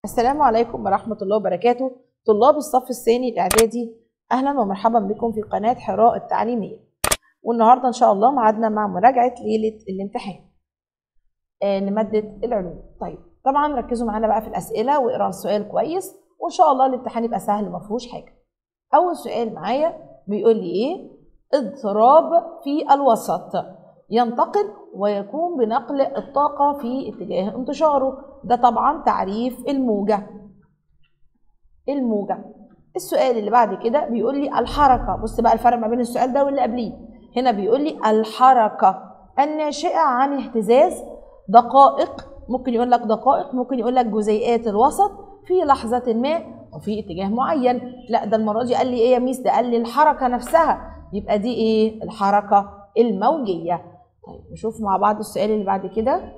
السلام عليكم ورحمة الله وبركاته طلاب الصف الثاني الإعدادي أهلا ومرحبا بكم في قناة حراء التعليمية والنهاردة إن شاء الله معادنا مع مراجعة ليلة الامتحان آه لمادة العلوم طيب طبعا ركزوا معانا بقى في الأسئلة واقرأوا السؤال كويس وإن شاء الله الامتحان يبقى سهل مفيهوش حاجة أول سؤال معايا بيقول لي إيه اضطراب في الوسط ينتقل ويقوم بنقل الطاقة في اتجاه انتشاره ده طبعا تعريف الموجة الموجة السؤال اللي بعد كده بيقول لي الحركة بص بقى الفرق ما بين السؤال ده واللي قبليه هنا بيقول لي الحركة الناشئة عن اهتزاز دقائق ممكن يقول لك دقائق ممكن يقول لك جزيئات الوسط في لحظة ما وفي اتجاه معين لا ده المرة دي قال لي ايه يا ميس ده قال لي الحركة نفسها يبقى دي ايه الحركة الموجية طيب نشوف مع بعض السؤال اللي بعد كده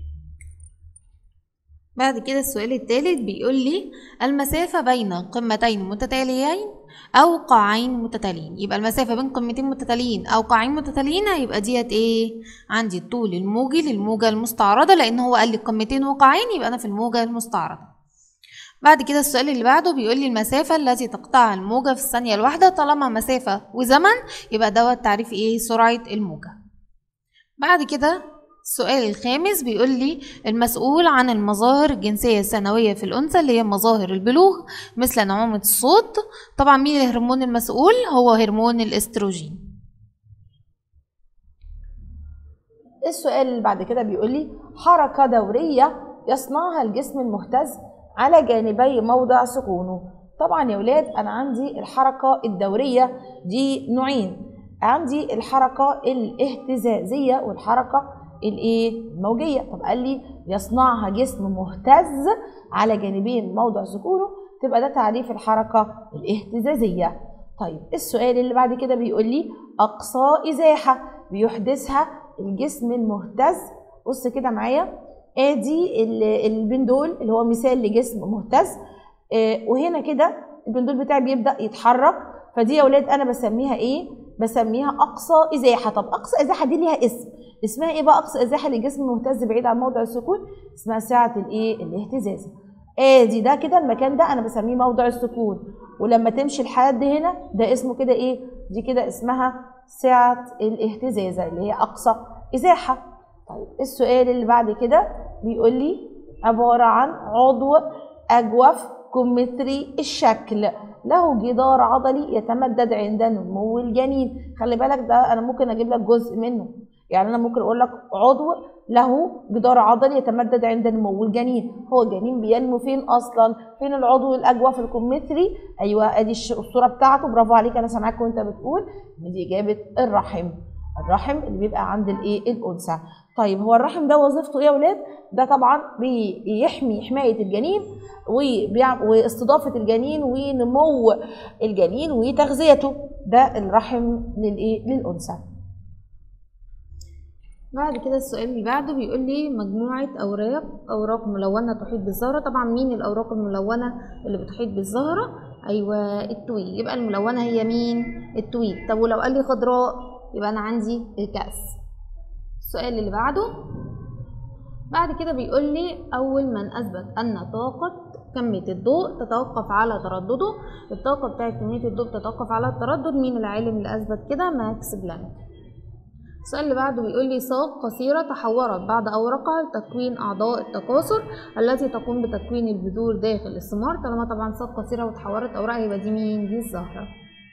بعد كده السؤال الثالث بيقول لي المسافة بين قمتين متتاليين أو قاعين متتاليين يبقى المسافة بين قمتين متتاليين أو قاعين متتاليين يبقى ديت إيه؟ عندي الطول الموجي للموجة المستعرضة لأن هو قال لي قمتين وقاعين يبقى أنا في الموجة المستعرضة بعد كده السؤال اللي بعده بيقول لي المسافة التي تقطعها الموجة في الثانية الواحدة طالما مسافة وزمن يبقى دوت تعريف إيه؟ سرعة الموجة بعد كده السؤال الخامس بيقول لي المسؤول عن المظاهر الجنسية الثانوية في الأنثى اللي هي مظاهر البلوغ مثل نعومة الصوت طبعا مين الهرمون المسؤول هو هرمون الاستروجين السؤال اللي بعد كده بيقول لي حركة دورية يصنعها الجسم المهتز على جانبي موضع سكونه طبعا يا ولاد أنا عندي الحركة الدورية دي نوعين عندي الحركة الاهتزازية والحركة الايه الموجيه طب قال لي يصنعها جسم مهتز على جانبين موضع سكونه تبقى ده تعريف الحركه الاهتزازيه طيب السؤال اللي بعد كده بيقول لي اقصى ازاحه بيحدثها الجسم المهتز بص كده معايا ادي البندول اللي هو مثال لجسم مهتز آه وهنا كده البندول بتاعي بيبدا يتحرك فدي يا ولاد انا بسميها ايه بسميها اقصى ازاحه طب اقصى ازاحه دي ليها اسم اسمها ايه بقى اقصى ازاحه للجسم مهتز بعيد عن موضع السكون اسمها سعه الايه الاهتزاز ادي ده كده المكان ده انا بسميه موضع السكون ولما تمشي لحد هنا ده اسمه كده ايه دي كده اسمها سعه الاهتزازه اللي هي اقصى ازاحه طيب السؤال اللي بعد كده بيقول لي عباره عن عضو اجوف كمثري الشكل له جدار عضلي يتمدد عند نمو الجنين خلي بالك ده انا ممكن اجيب لك جزء منه يعني انا ممكن اقول لك عضو له جدار عضلي يتمدد عند نمو الجنين هو الجنين بينمو فين اصلا فين العضو الاجوف الكمثري ايوه ادي الصوره بتاعته برافو عليك انا سامعاك وانت بتقول ان دي اجابه الرحم الرحم اللي بيبقى عند الايه الانثى طيب هو الرحم ده وظيفته ايه يا ولاد ده طبعا بيحمي حمايه الجنين واستضافه الجنين ونمو الجنين وتغذيته ده الرحم للايه للانثى بعد كده السؤال اللي بعده بيقول لي مجموعة أوراق أوراق ملونة تحيط بالزهرة طبعا مين الأوراق الملونة اللي بتحيط بالزهرة أيوة التويج يبقى الملونة هي مين التويج طب ولو قال لي خضراء يبقى أنا عندي الكأس السؤال اللي بعده بعد كده بيقول لي أول من أثبت أن طاقة كمية الضوء تتوقف على تردده الطاقة بتاعت كمية الضوء تتوقف على التردد مين العالم اللي أثبت كده ماكس بلانك السؤال اللي بعده بيقول لي ساق قصيرة تحورت بعد أوراقها لتكوين أعضاء التكاثر التي تقوم بتكوين البذور داخل الثمار طالما طبعا ساق قصيرة وتحورت أوراقها يبقى دي مين؟ دي الزهرة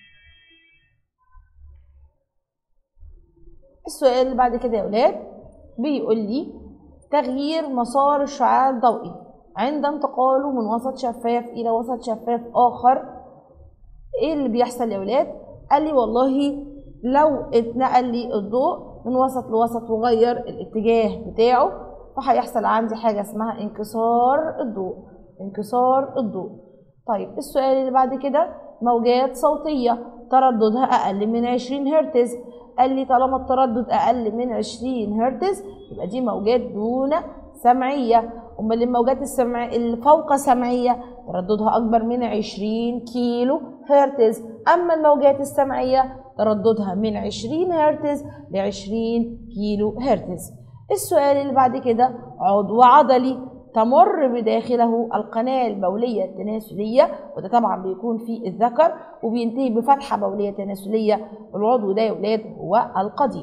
السؤال اللي بعد كده يا ولاد بيقول لي تغيير مسار الشعاع الضوئي عند انتقاله من وسط شفاف إلى وسط شفاف آخر إيه اللي بيحصل يا ولاد؟ قال لي والله لو اتنقل لي الضوء من وسط لوسط وغير الاتجاه بتاعه فهيحصل عندي حاجة اسمها انكسار الضوء انكسار الضوء طيب السؤال اللي بعد كده موجات صوتية ترددها أقل من 20 هرتز قال لي طالما التردد أقل من 20 هرتز يبقى دي موجات دون سمعية أمال الموجات السمع الفوق سمعية ترددها أكبر من 20 كيلو هرتز أما الموجات السمعية ترددها من 20 هرتز ل 20 كيلو هرتز السؤال اللي بعد كده عضو عضلي تمر بداخله القناة البولية التناسلية وده طبعا بيكون في الذكر وبينتهي بفتحة بولية تناسلية العضو ده يا ولاد هو القضيب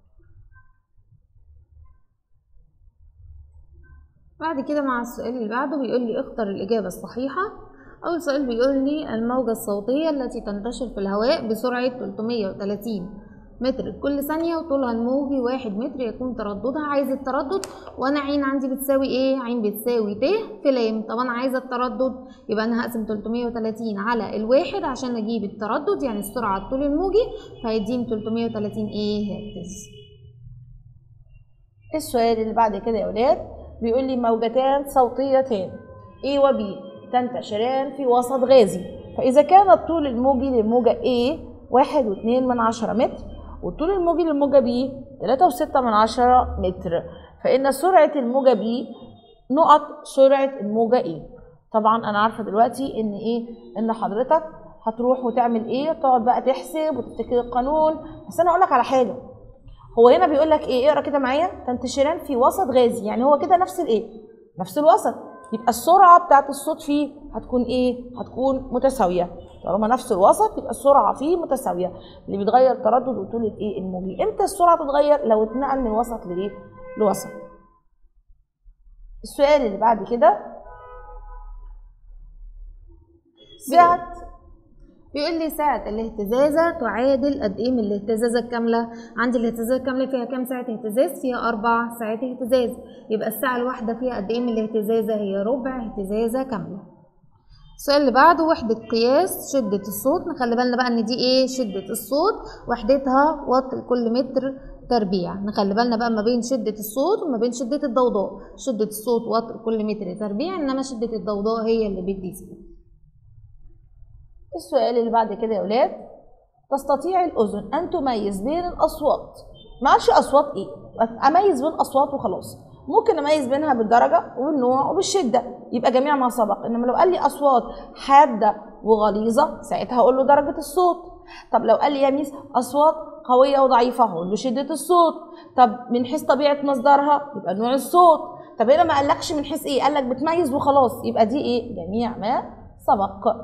بعد كده مع السؤال اللي بعده بيقول لي اختر الإجابة الصحيحة أول سؤال بيقول لي الموجة الصوتية التي تنتشر في الهواء بسرعة 330 متر كل ثانية وطولها الموجي واحد متر يكون ترددها عايز التردد وأنا عين عندي بتساوي إيه؟ عين بتساوي ت في لام طب أنا عايزة التردد يبقى أنا هقسم 330 على الواحد عشان أجيب التردد يعني السرعة على الطول الموجي فهيديني 330 إيه هرتز السؤال اللي بعد كده يا ولاد بيقول لي موجتان صوتيتان A و B تنتشران في وسط غازي فإذا كان الطول الموجي للموجة A واحد واتنين من عشرة متر والطول الموجي للموجة B تلاتة وستة من عشرة متر فإن سرعة الموجة B نقط سرعة الموجة A طبعا أنا عارفة دلوقتي إن إيه إن حضرتك هتروح وتعمل إيه تقعد بقى تحسب وتفتكر القانون بس أنا أقولك على حاجة هو هنا بيقول لك ايه اقرا كده معايا تنتشران في وسط غازي يعني هو كده نفس الايه نفس الوسط يبقى السرعه بتاعت الصوت فيه هتكون ايه هتكون متساويه طالما نفس الوسط يبقى السرعه فيه متساويه اللي بيتغير تردد وطول الايه الموجي امتى السرعه تتغير لو اتنقل من وسط لايه لوسط السؤال اللي بعد كده سعه بيقول لي ساعة الاهتزازة تعادل قد ايه من الاهتزازة الكاملة؟ عندي الاهتزازة الكاملة فيها كام ساعة اهتزاز؟ فيها أربع ساعات اهتزاز، يبقى الساعة الواحدة فيها قد ايه من الاهتزازة؟ هي ربع اهتزازة كاملة. السؤال اللي بعده وحدة قياس شدة الصوت، نخلي بالنا بقى إن دي ايه؟ شدة الصوت، وحدتها وات لكل متر تربيع، نخلي بالنا بقى ما بين شدة الصوت وما بين شدة الضوضاء، شدة الصوت وات لكل متر تربيع إنما شدة الضوضاء هي اللي بالديسبل. السؤال اللي بعد كده يا ولاد تستطيع الأذن أن تميز بين الأصوات ما عادش أصوات إيه أميز بين أصوات وخلاص ممكن أميز بينها بالدرجة وبالنوع وبالشدة يبقى جميع ما سبق إنما لو قال لي أصوات حادة وغليظة ساعتها أقول له درجة الصوت طب لو قال لي يا ميس أصوات قوية وضعيفة هقول له شدة الصوت طب من حيث طبيعة مصدرها يبقى نوع الصوت طب هنا ما قالكش من حيث إيه قالك بتميز وخلاص يبقى دي إيه جميع ما سبق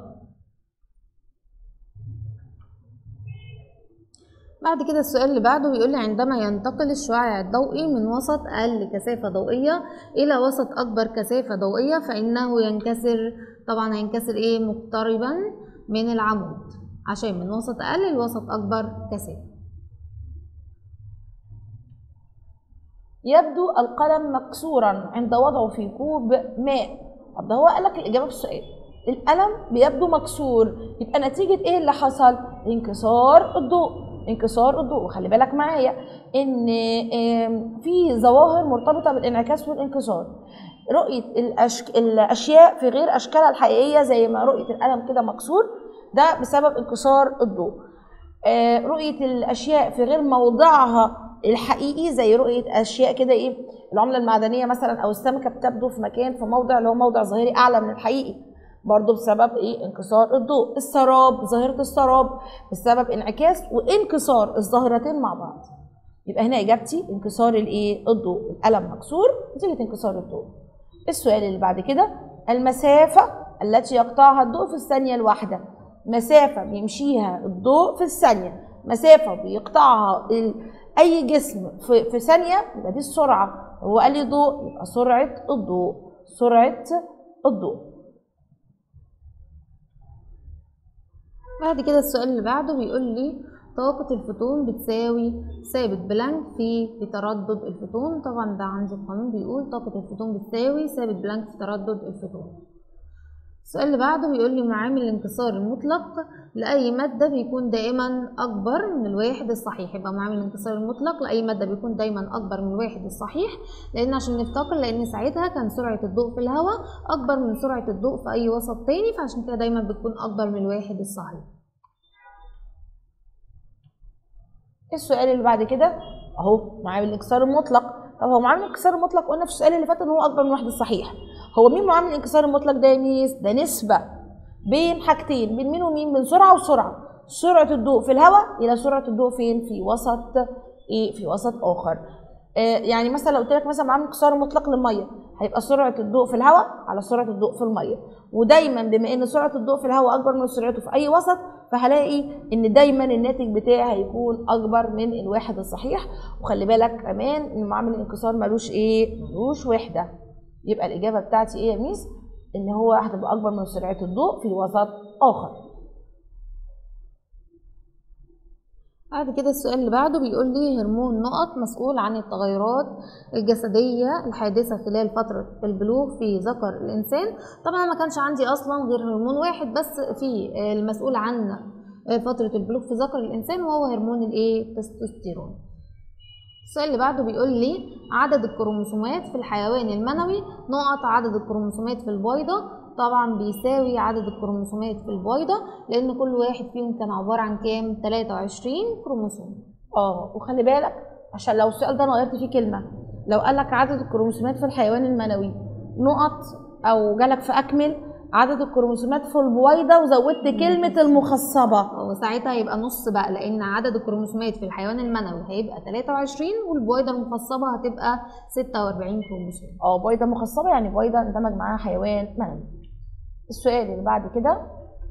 بعد كده السؤال اللي بعده بيقول لي عندما ينتقل الشعاع الضوئي من وسط أقل كثافة ضوئية إلى وسط أكبر كثافة ضوئية فإنه ينكسر طبعا هينكسر إيه مقتربا من العمود عشان من وسط أقل لوسط أكبر كثافة يبدو القلم مكسورا عند وضعه في كوب ماء طب ده هو قال لك الإجابة في السؤال القلم بيبدو مكسور يبقى نتيجة إيه اللي حصل؟ انكسار الضوء انكسار الضوء وخلي بالك معايا ان في ظواهر مرتبطه بالانعكاس والانكسار رؤيه الأشك... الاشياء في غير اشكالها الحقيقيه زي ما رؤيه القلم كده مكسور ده بسبب انكسار الضوء رؤيه الاشياء في غير موضعها الحقيقي زي رؤيه اشياء كده ايه العمله المعدنيه مثلا او السمكه بتبدو في مكان في موضع اللي هو موضع ظاهري اعلى من الحقيقي برضه بسبب ايه انكسار الضوء السراب ظاهره السراب بسبب انعكاس وانكسار الظاهرتين مع بعض يبقى هنا اجابتي انكسار الايه الضوء القلم مكسور نتيجه انكسار الضوء السؤال اللي بعد كده المسافه التي يقطعها الضوء في الثانيه الواحده مسافه بيمشيها الضوء في الثانيه مسافه بيقطعها اي جسم في, في ثانيه يبقى دي السرعه هو قال لي ضوء يبقى سرعه الضوء سرعه الضوء بعد كده السؤال اللي بعده بيقول لي طاقة الفوتون بتساوي ثابت بلانك في في تردد الفوتون طبعا ده عندي القانون بيقول طاقة الفوتون بتساوي ثابت بلانك في تردد الفوتون السؤال اللي بعده بيقول لي معامل الانكسار المطلق لأي مادة بيكون دائما أكبر من الواحد الصحيح يبقى معامل الانكسار المطلق لأي مادة بيكون دايما أكبر من الواحد الصحيح لأن عشان نفتكر لأن ساعتها كان سرعة الضوء في الهواء أكبر من سرعة الضوء في أي وسط تاني فعشان كده دايما بتكون أكبر من الواحد الصحيح السؤال اللي بعد كده اهو معامل الانكسار المطلق طب هو معامل الانكسار المطلق قلنا في السؤال اللي فات ان هو اكبر من الواحد الصحيح هو مين معامل الانكسار المطلق ده يا ميس ده نسبه بين حاجتين بين مين ومين بين سرعه وسرعه سرعه الضوء في الهواء الى سرعه الضوء فين في وسط ايه في وسط اخر آه، يعني مثلا لو قلت لك مثلا معامل انكسار مطلق للميه هيبقى سرعه الضوء في الهواء على سرعه الضوء في الميه ودايما بما ان سرعه الضوء في الهواء اكبر من سرعته في اي وسط فهلاقي ان دايما الناتج بتاعي هيكون اكبر من الواحد الصحيح وخلي بالك كمان ان معامل الانكسار ملوش ايه ملوش وحده يبقى الاجابه بتاعتي ايه يا ميس ان هو هتبقى اكبر من سرعه الضوء في وسط اخر بعد كده السؤال اللي بعده بيقول لي هرمون نقط مسؤول عن التغيرات الجسدية الحادثة خلال فترة البلوغ في ذكر الإنسان طبعا ما كانش عندي أصلا غير هرمون واحد بس في آه، المسؤول عن آه، فترة البلوغ في ذكر الإنسان وهو هرمون الإيه التستوستيرون السؤال اللي بعده بيقول لي عدد الكروموسومات في الحيوان المنوي نقط عدد الكروموسومات في البويضة طبعا بيساوي عدد الكروموسومات في البويضة لأن كل واحد فيهم كان عبارة عن كام 23 كروموسوم اه وخلي بالك عشان لو السؤال ده انا غيرت فيه كلمه لو قال لك عدد الكروموسومات في الحيوان المنوي نقط او جالك في اكمل عدد الكروموسومات في البويضه وزودت كلمه المخصبه وساعتها يبقى نص بقى لأن عدد الكروموسومات في الحيوان المنوي هيبقى 23 والبويضة المخصبة هتبقى 46 كروموسوم اه بويضه مخصبه يعني بويضه اندمج معاها حيوان منوي السؤال اللي بعد كده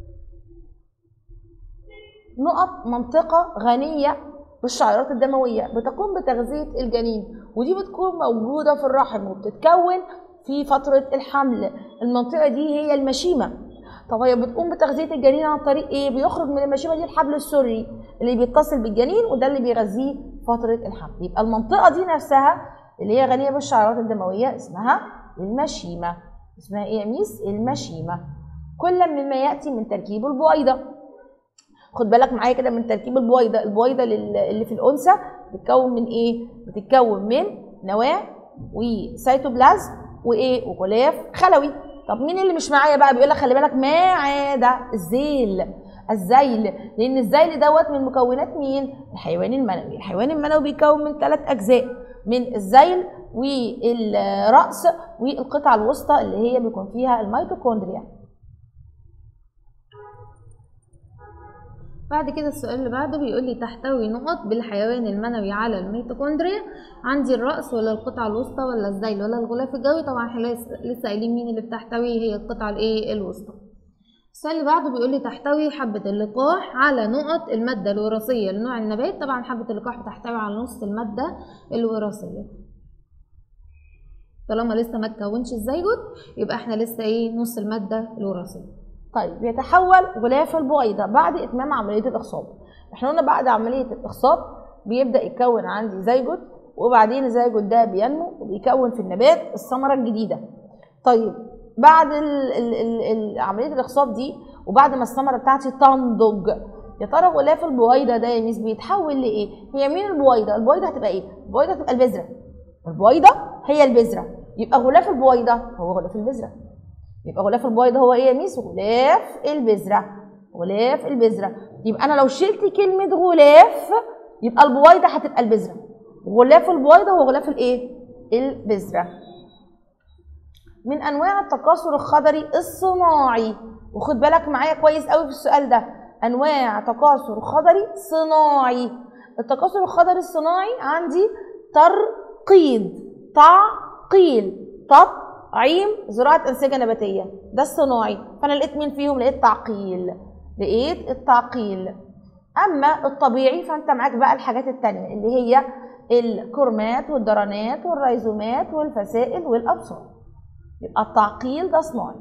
نقط منطقة غنية بالشعيرات الدموية بتقوم بتغذية الجنين ودي بتكون موجودة في الرحم وبتتكون في فترة الحمل المنطقة دي هي المشيمة طب هي بتقوم بتغذية الجنين عن طريق ايه؟ بيخرج من المشيمة دي الحبل السري اللي بيتصل بالجنين وده اللي بيغذيه فترة الحمل يبقى المنطقة دي نفسها اللي هي غنية بالشعيرات الدموية اسمها المشيمة اسمها ايه يا ميس؟ المشيمة كل مما يأتي من تركيب البويضة خد بالك معايا كده من تركيب البويضة البويضة لل- اللي في الأنثى بتتكون من ايه؟ بتتكون من نواة وسيتوبلازم وايه؟ وغلاف خلوي طب مين اللي مش معايا بقى بيقول لك خلي بالك ما عدا الذيل الذيل لان الذيل دوت من مكونات مين الحيوان المنوي الحيوان المنوي بيتكون من ثلاث اجزاء من الذيل والراس والقطعه الوسطى اللي هي بيكون فيها الميتوكوندريا بعد كده السؤال اللي بعده بيقول لي تحتوي نقط بالحيوان المنوي على الميتوكوندريا عندي الرأس ولا القطعة الوسطى ولا الذيل ولا الغلاف الجوي طبعا احنا لسه لسه قايلين مين اللي بتحتوي هي القطعة الايه الوسطى السؤال اللي بعده بيقول لي تحتوي حبة اللقاح على نقط المادة الوراثية لنوع النبات طبعا حبة اللقاح بتحتوي على نص المادة الوراثية طالما لسه ما تكونش الزيجوت يبقى احنا لسه ايه نص المادة الوراثية طيب يتحول غلاف البويضة بعد إتمام عملية الإخصاب احنا قلنا بعد عملية الإخصاب بيبدأ يتكون عندي زيجوت وبعدين الزيجوت ده بينمو وبيكون في النبات الثمرة الجديدة طيب بعد ال ال ال ال عملية الإخصاب دي وبعد ما الثمرة بتاعتي تنضج يا ترى غلاف البويضة ده يا ميس بيتحول لإيه؟ هي مين البويضة؟ البويضة هتبقى إيه؟ البويضة هتبقى البذرة البويضة هي البذرة يبقى غلاف البويضة هو غلاف البذرة يبقى غلاف البويضة هو ايه يا ميس؟ غلاف البذرة غلاف البذرة يبقى انا لو شلت كلمة غلاف يبقى البويضة هتبقى البذرة غلاف البويضة هو غلاف الايه؟ البذرة من انواع التكاثر الخضري الصناعي وخد بالك معايا كويس قوي في السؤال ده انواع تكاثر خضري صناعي التكاثر الخضري الصناعي عندي ترقيد تعقيل تطعيم زراعة أنسجة نباتية ده الصناعي فأنا لقيت مين فيهم لقيت تعقيل لقيت التعقيل أما الطبيعي فأنت معاك بقى الحاجات التانية اللي هي الكرمات والدرانات والريزومات والفسائل والأبصار يبقى التعقيل ده صناعي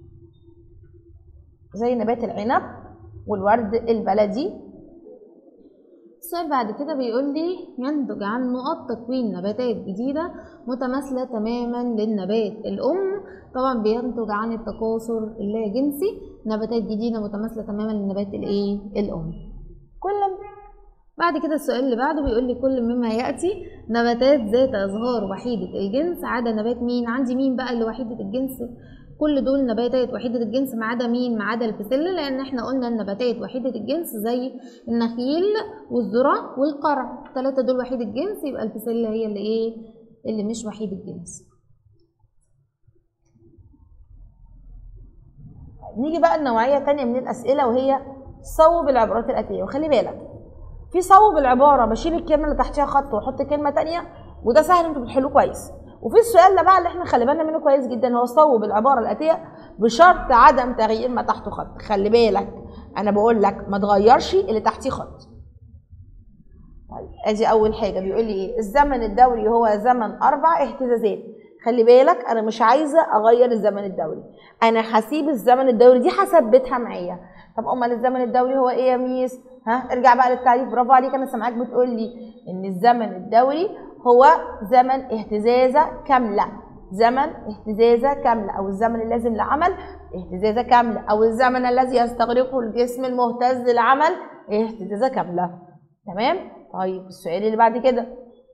زي نبات العنب والورد البلدي السؤال بعد كده بيقول لي ينتج عن نقط تكوين نباتات جديدة متماثلة تماما للنبات الأم طبعا بينتج عن التكاثر اللاجنسي نباتات جديدة متماثلة تماما للنبات الإيه الأم كل بعد كده السؤال اللي بعده بيقول لي كل مما يأتي نباتات ذات إظهار وحيدة الجنس عدا نبات مين عندي مين بقى اللي وحيدة الجنس كل دول نباتات وحيدة الجنس ما عدا مين ما عدا البسلة لأن احنا قلنا النباتات وحيدة الجنس زي النخيل والذرة والقرع التلاتة دول وحيد الجنس يبقى البسلة هي اللي ايه اللي مش وحيد الجنس نيجي بقى لنوعية تانية من الأسئلة وهي صوب العبارات الآتية وخلي بالك في صوب العبارة بشيل الكلمة اللي تحتها خط واحط كلمة تانية وده سهل انتوا بتحلوه كويس وفي السؤال ده بقى اللي احنا خلي بالنا منه كويس جدا هو صوب العباره الاتيه بشرط عدم تغيير ما تحته خط خلي بالك انا بقول لك ما تغيرش اللي تحتيه خط طيب ادي اول حاجه بيقول لي ايه الزمن الدوري هو زمن اربع اهتزازات خلي بالك انا مش عايزه اغير الزمن الدوري انا هسيب الزمن الدوري دي هثبتها معايا طب امال الزمن الدوري هو ايه يا ميس ها ارجع بقى للتعريف برافو عليك انا سامعاك بتقول لي ان الزمن الدوري هو زمن اهتزازه كامله زمن اهتزازه كامله او الزمن اللازم لعمل اهتزازه كامله او الزمن الذي يستغرقه الجسم المهتز للعمل اهتزازه كامله تمام طيب السؤال اللي بعد كده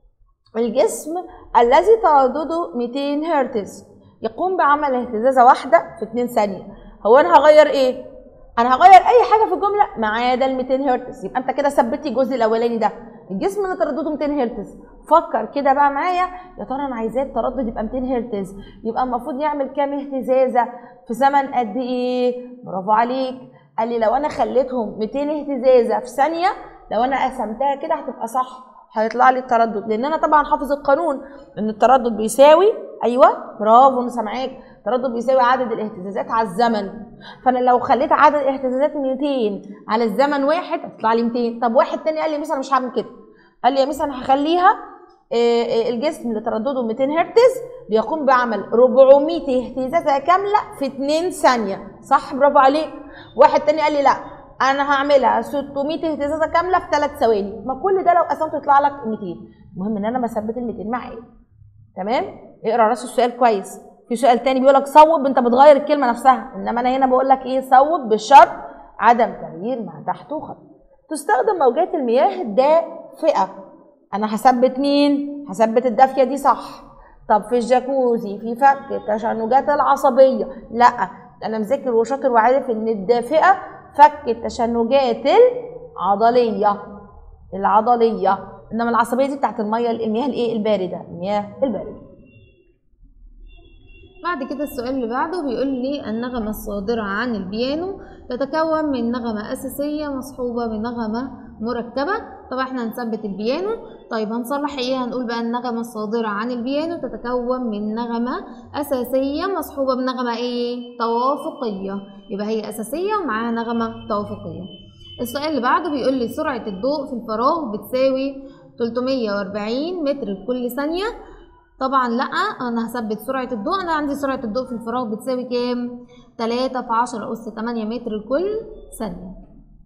الجسم الذي تردده 200 هرتز يقوم بعمل اهتزازه واحده في 2 ثانيه هو انا هغير ايه انا هغير اي حاجه في الجمله ما عدا ال 200 هرتز يبقى انت كده ثبتي الجزء الاولاني ده الجسم اللي تردده 200 هرتز فكر كده بقى معايا يا ترى انا عايزاه التردد يبقى 200 هرتز يبقى المفروض يعمل كام اهتزازه في زمن قد ايه برافو عليك قال لي لو انا خليتهم 200 اهتزازه في ثانيه لو انا قسمتها كده هتبقى صح هيطلع لي التردد لان انا طبعا حافظ القانون ان التردد بيساوي ايوه برافو انا سامعاك التردد بيساوي عدد الاهتزازات على الزمن فانا لو خليت عدد الاهتزازات 200 على الزمن واحد هتطلع لي 200 طب واحد تاني قال لي مثلا مش هعمل كده قال لي يا مثلا هخليها آه، آه، الجسم اللي تردده 200 هرتز بيقوم بعمل 400 اهتزازه كامله في 2 ثانيه صح برافو عليك واحد تاني قال لي لا انا هعملها 600 اهتزازه كامله في 3 ثواني ما كل ده لو قسمته يطلع لك 200 المهم ان انا بثبت ال 200 معايا تمام اقرا راس السؤال كويس في سؤال تاني بيقول لك صوب انت بتغير الكلمه نفسها انما انا هنا بقول لك ايه صوب بالشرط عدم تغيير ما تحته خط تستخدم موجات المياه الدافئه انا هثبت مين هثبت الدافيه دي صح طب في الجاكوزي في فك التشنجات العصبيه لا انا مذاكر وشاطر وعارف ان الدافئه فك التشنجات العضليه العضليه انما العصبيه دي بتاعت الميه المياه الايه البارده المياه البارده بعد كده السؤال اللي بعده بيقول لي النغمة الصادرة عن البيانو تتكون من نغمة أساسية مصحوبة بنغمة مركبة طبعا احنا هنثبت البيانو طيب هنصلح ايه هنقول بقى النغمة الصادرة عن البيانو تتكون من نغمة أساسية مصحوبة بنغمة ايه توافقية يبقى هي أساسية ومعاها نغمة توافقية السؤال اللي بعده بيقول لي سرعة الضوء في الفراغ بتساوي 340 متر لكل ثانية طبعا لا انا هثبت سرعه الضوء انا عندي سرعه الضوء في الفراغ بتساوي كام 3 في 10 اس 8 متر لكل ثانيه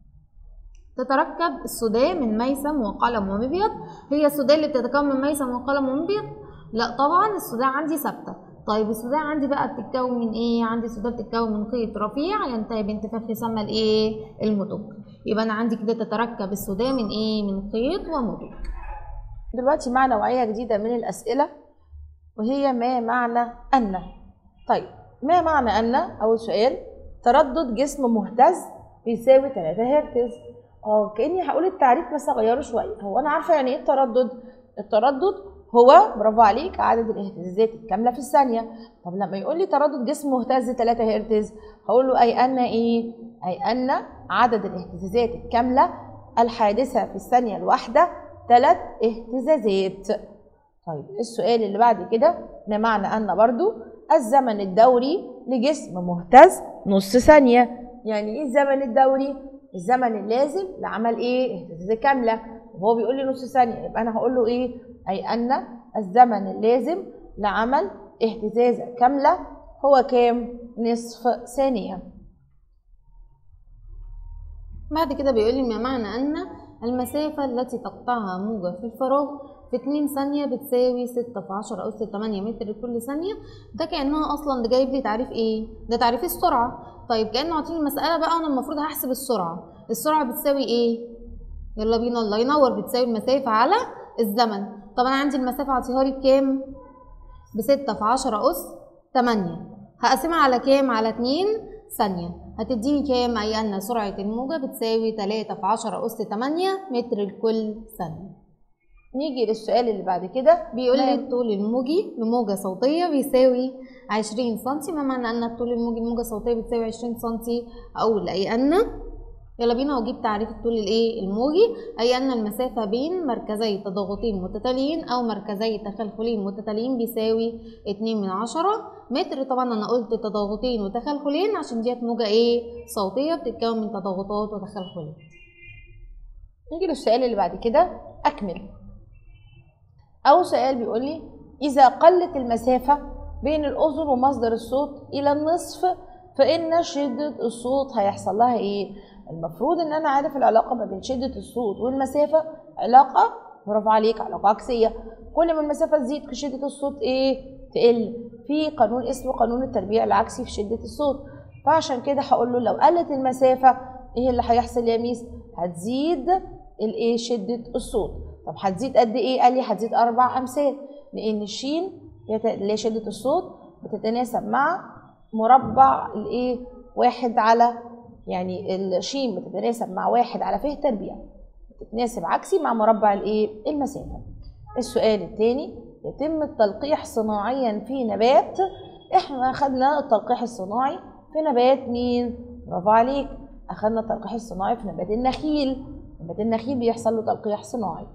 تتركب السوداء من ميسم وقلم ومبيض هي السوداء اللي بتتكون من ميسم وقلم ومبيض لا طبعا السوداء عندي ثابته طيب السوداء عندي بقى بتتكون من ايه عندي السوداء بتتكون من خيط رفيع ينتهي بانتفاخ يسمى الايه المدق يبقى انا عندي كده تتركب السوداء من ايه من خيط ومدق دلوقتي مع نوعيه جديده من الاسئله وهي ما معنى أن طيب ما معنى أن أول سؤال تردد جسم مهتز بيساوي 3 هرتز اه كأني هقول التعريف بس أغيره شوية هو أنا عارفة يعني إيه التردد التردد هو برافو عليك عدد الاهتزازات الكاملة في الثانية طب لما يقول لي تردد جسم مهتز 3 هرتز هقول له أي أن إيه أي أن عدد الاهتزازات الكاملة الحادثة في الثانية الواحدة ثلاث اهتزازات طيب السؤال اللي بعد كده ما معنى أن برضو الزمن الدوري لجسم مهتز نص ثانية يعني ايه الزمن الدوري؟ الزمن اللازم لعمل ايه؟ اهتزازة كاملة وهو بيقول لي نص ثانية يبقى أنا هقول له ايه؟ أي أن الزمن اللازم لعمل اهتزازة كاملة هو كام؟ نصف ثانية بعد كده بيقول لي ما معنى أن المسافة التي تقطعها موجة في الفراغ في 2 ثانية بتساوي 6 في 10 أس 8 متر لكل ثانية ده كأنها أصلا ده جايب لي تعريف إيه؟ ده تعريف السرعة طيب كأنه عاطيني المسألة بقى وأنا المفروض هحسب السرعة السرعة بتساوي إيه؟ يلا بينا الله ينور بتساوي المسافة على الزمن طب أنا عندي المسافة عطيها لي بكام؟ ب 6 في 10 أس 8 هقسمها على كام؟ على 2 ثانية هتديني كام؟ أي أن سرعة الموجة بتساوي 3 في 10 أس 8 متر لكل ثانية نيجي للسؤال اللي بعد كده بيقول لي ما- الطول الموجي لموجة صوتية بيساوي 20 سنتي ما معنى أن الطول الموجي لموجة صوتية بتساوي 20 سنتي أقول أي أن يلا بينا واجيب تعريف الطول الايه الموجي اي ان المسافه بين مركزي تضاغطين متتاليين او مركزي تخلخلين متتاليين بيساوي 2 من عشرة متر طبعا انا قلت تضاغطين وتخلخلين عشان ديت موجه ايه صوتيه بتتكون من تضاغطات وتخلخلات نيجي للسؤال اللي بعد كده اكمل اول سؤال بيقول لي اذا قلت المسافه بين الاذن ومصدر الصوت الى النصف فان شده الصوت هيحصل لها ايه المفروض ان انا عارف العلاقه ما بين شده الصوت والمسافه علاقه برافو عليك علاقه عكسيه كل ما المسافه تزيد شده الصوت ايه تقل في قانون اسمه قانون التربيع العكسي في شده الصوت فعشان كده هقول له لو قلت المسافه ايه اللي هيحصل يا ميس هتزيد الايه شده الصوت طب هتزيد قد ايه قال لي هتزيد اربع امثال لان الشين اللي هي شده الصوت بتتناسب مع مربع الايه واحد على يعني الشين بتتناسب مع واحد على فه تربيع بتتناسب عكسي مع مربع الايه المسافه السؤال الثاني يتم التلقيح صناعيا في نبات احنا اخدنا التلقيح الصناعي في نبات مين برافو عليك اخدنا التلقيح الصناعي في نبات النخيل نبات النخيل بيحصل له تلقيح صناعي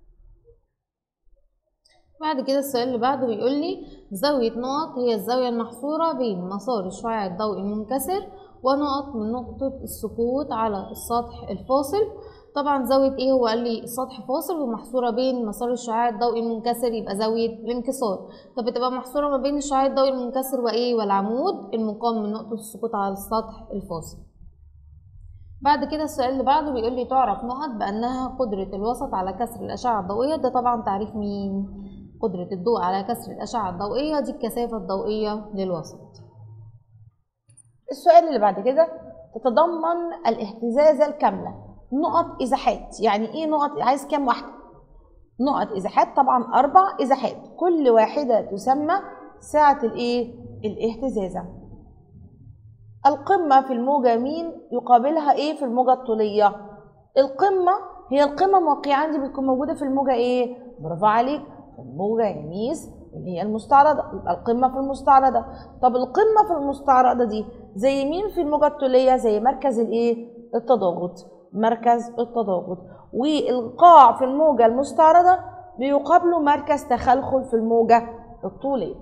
بعد كده السؤال اللي بعده بيقول لي زاوية نقط هي الزاوية المحصورة بين مسار الشعاع الضوئي المنكسر ونقط من نقطة السقوط على السطح الفاصل طبعا زاوية ايه هو قال لي السطح فاصل ومحصورة بين مسار الشعاع الضوئي المنكسر يبقى زاوية الانكسار طب بتبقى محصورة ما بين الشعاع الضوئي المنكسر وايه والعمود المقام من نقطة السقوط على السطح الفاصل بعد كده السؤال اللي بعده بيقول لي تعرف نقط بأنها قدرة الوسط على كسر الأشعة الضوئية ده طبعا تعريف مين قدرة الضوء على كسر الأشعة الضوئية دي الكثافة الضوئية للوسط السؤال اللي بعد كده تتضمن الاهتزازة الكاملة نقط إزاحات يعني إيه نقط عايز كام واحدة نقط إزاحات طبعا أربع إزاحات كل واحدة تسمى سعة الإيه الاهتزازة القمة في الموجة مين يقابلها إيه في الموجة الطولية القمة هي القمة موقعة عندي بتكون موجودة في الموجة إيه برافو عليك الموجة يا ميس اللي هي المستعرضة يبقى القمة في المستعرضة طب القمة في المستعرضة دي زي مين في الموجة الطولية زي مركز الايه التضاغط مركز التضاغط والقاع في الموجة المستعرضة بيقابله مركز تخلخل في الموجة الطولية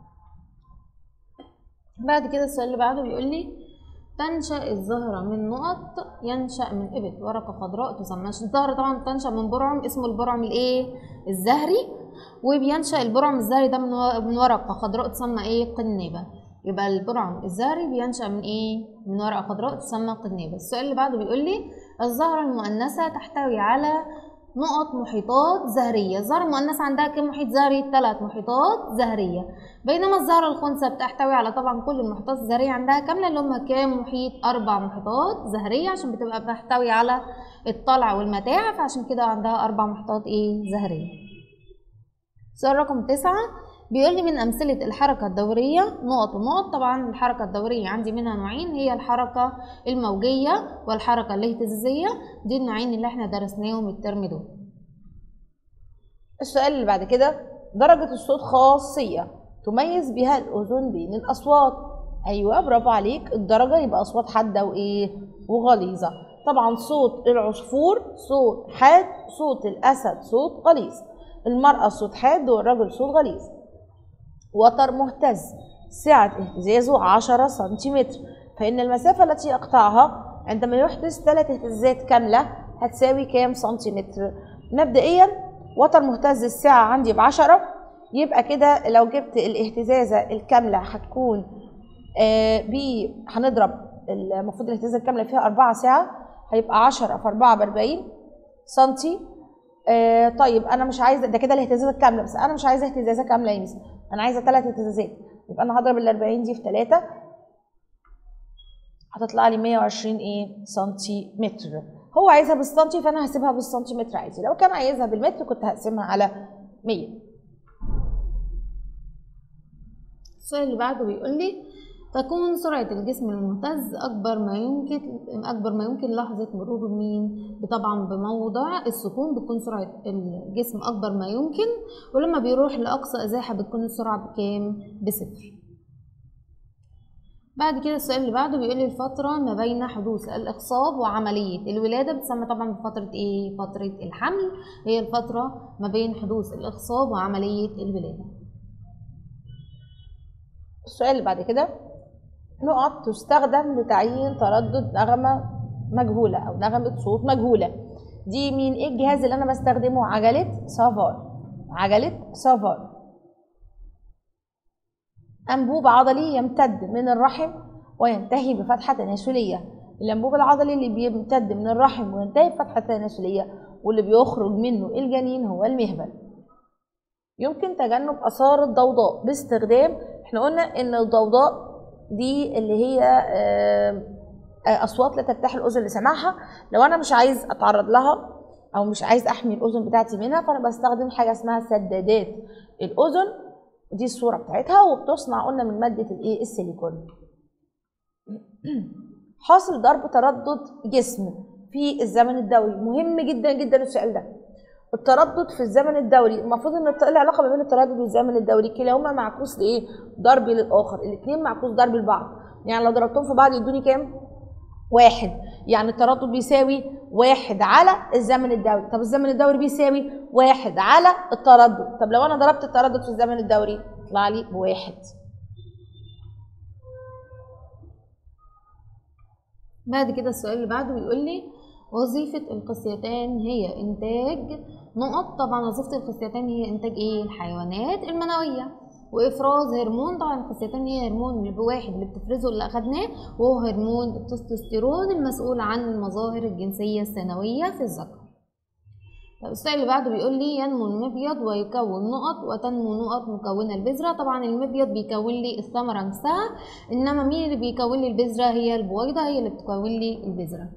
بعد كده السؤال اللي بعده بيقول لي تنشأ الزهرة من نقط ينشأ من إبط ورقة خضراء تسمى الزهرة طبعا تنشأ من برعم اسمه البرعم الإيه الزهري وبينشأ البرعم الزهري ده من ورقة خضراء تسمى إيه قنابة يبقى البرعم الزهري بينشأ من إيه من ورقة خضراء تسمى قنابة السؤال اللي بعده بيقول لي الزهرة المؤنثة تحتوي على نقط محيطات زهرية الزهرة المؤنثة عندها كم محيط زهري؟ ثلاث محيطات زهرية بينما الزهرة الخنثى بتحتوي على طبعا كل المحيطات الزهرية عندها كاملة اللي هم كام محيط أربع محيطات زهرية عشان بتبقى بتحتوي على الطلع والمتاع فعشان كده عندها أربع محيطات إيه زهرية سؤال رقم تسعة بيقول لي من أمثلة الحركة الدورية نقط ونقط طبعا الحركة الدورية عندي منها نوعين هي الحركة الموجية والحركة الاهتزازية دي النوعين اللي احنا درسناهم الترم دول السؤال اللي بعد كده درجة الصوت خاصية تميز بها الأذن بين الأصوات أيوة برافو عليك الدرجة يبقى أصوات حادة وإيه وغليظة طبعا صوت العصفور صوت حاد صوت الأسد صوت غليظ المرأة صوت حاد والرجل صوت غليظ وتر مهتز سعة اهتزازه 10 سنتيمتر فإن المسافة التي يقطعها عندما يحدث ثلاث اهتزازات كاملة هتساوي كام سنتيمتر مبدئيا وتر مهتز الساعة عندي بعشرة يبقى كده لو جبت الاهتزازة الكاملة هتكون آه ب هنضرب المفروض الاهتزازة الكاملة فيها أربعة ساعة هيبقى عشرة في أربعة بأربعين سنتي آه طيب أنا مش عايزة ده كده الاهتزازة الكاملة بس أنا مش عايزة اهتزازة كاملة يا ميس أنا عايزة ثلاث اهتزازات يبقى أنا هضرب الأربعين دي في ثلاثة هتطلع لي 120 ايه سنتيمتر هو عايزها بالسنتي فانا هسيبها بالسنتيمتر عادي لو كان عايزها بالمتر كنت هقسمها على 100 السؤال اللي بعده بيقول لي تكون سرعة الجسم المهتز أكبر ما يمكن أكبر ما يمكن لحظة مرور مين؟ طبعا بموضع السكون بتكون سرعة الجسم أكبر ما يمكن ولما بيروح لأقصى إزاحة بتكون السرعة بكام؟ بصفر. بعد كده السؤال اللي بعده بيقول لي الفترة ما بين حدوث الإخصاب وعملية الولادة بتسمى طبعا بفترة إيه؟ فترة الحمل هي الفترة ما بين حدوث الإخصاب وعملية الولادة. السؤال اللي بعد كده نقط تستخدم لتعيين تردد نغمة مجهولة أو نغمة صوت مجهولة دي مين إيه الجهاز اللي أنا بستخدمه عجلة سافار عجلة سافار أنبوب عضلي يمتد من الرحم وينتهي بفتحة تناسلية الأنبوب العضلي اللي بيمتد من الرحم وينتهي بفتحة تناسلية واللي بيخرج منه الجنين هو المهبل يمكن تجنب آثار الضوضاء باستخدام احنا قلنا إن الضوضاء دي اللي هي أصوات لا ترتاح الأذن لسماعها لو أنا مش عايز أتعرض لها أو مش عايز أحمي الأذن بتاعتي منها فأنا بستخدم حاجة اسمها سدادات الأذن دي الصورة بتاعتها وبتصنع قلنا من مادة الايه السيليكون حاصل ضرب تردد جسم في الزمن الدوري مهم جدا جدا السؤال ده التردد في الزمن الدوري المفروض ان ايه العلاقه ما بين التردد والزمن الدوري كلاهما معكوس لايه ضرب للاخر الاثنين معكوس ضرب لبعض يعني لو ضربتهم في بعض يدوني كام واحد يعني التردد بيساوي واحد على الزمن الدوري طب الزمن الدوري بيساوي واحد على التردد طب لو انا ضربت التردد في الزمن الدوري يطلع لي بواحد بعد كده السؤال اللي بعده بيقول لي وظيفة القسيتان هي إنتاج نقط طبعا وظيفة القسيتان هي إنتاج إيه الحيوانات المنوية وافراز هرمون طبعا الخصيتين هي هرمون الواحد اللي بتفرزه اللي اخدناه وهو هرمون التستوستيرون المسؤول عن المظاهر الجنسيه الثانويه في الذكر السؤال اللي بعده بيقول لي ينمو المبيض ويكون نقط وتنمو نقط مكونه البذره طبعا المبيض بيكون لي الثمره نفسها انما مين اللي بيكون لي البذره هي البويضه هي اللي بتكون لي البذره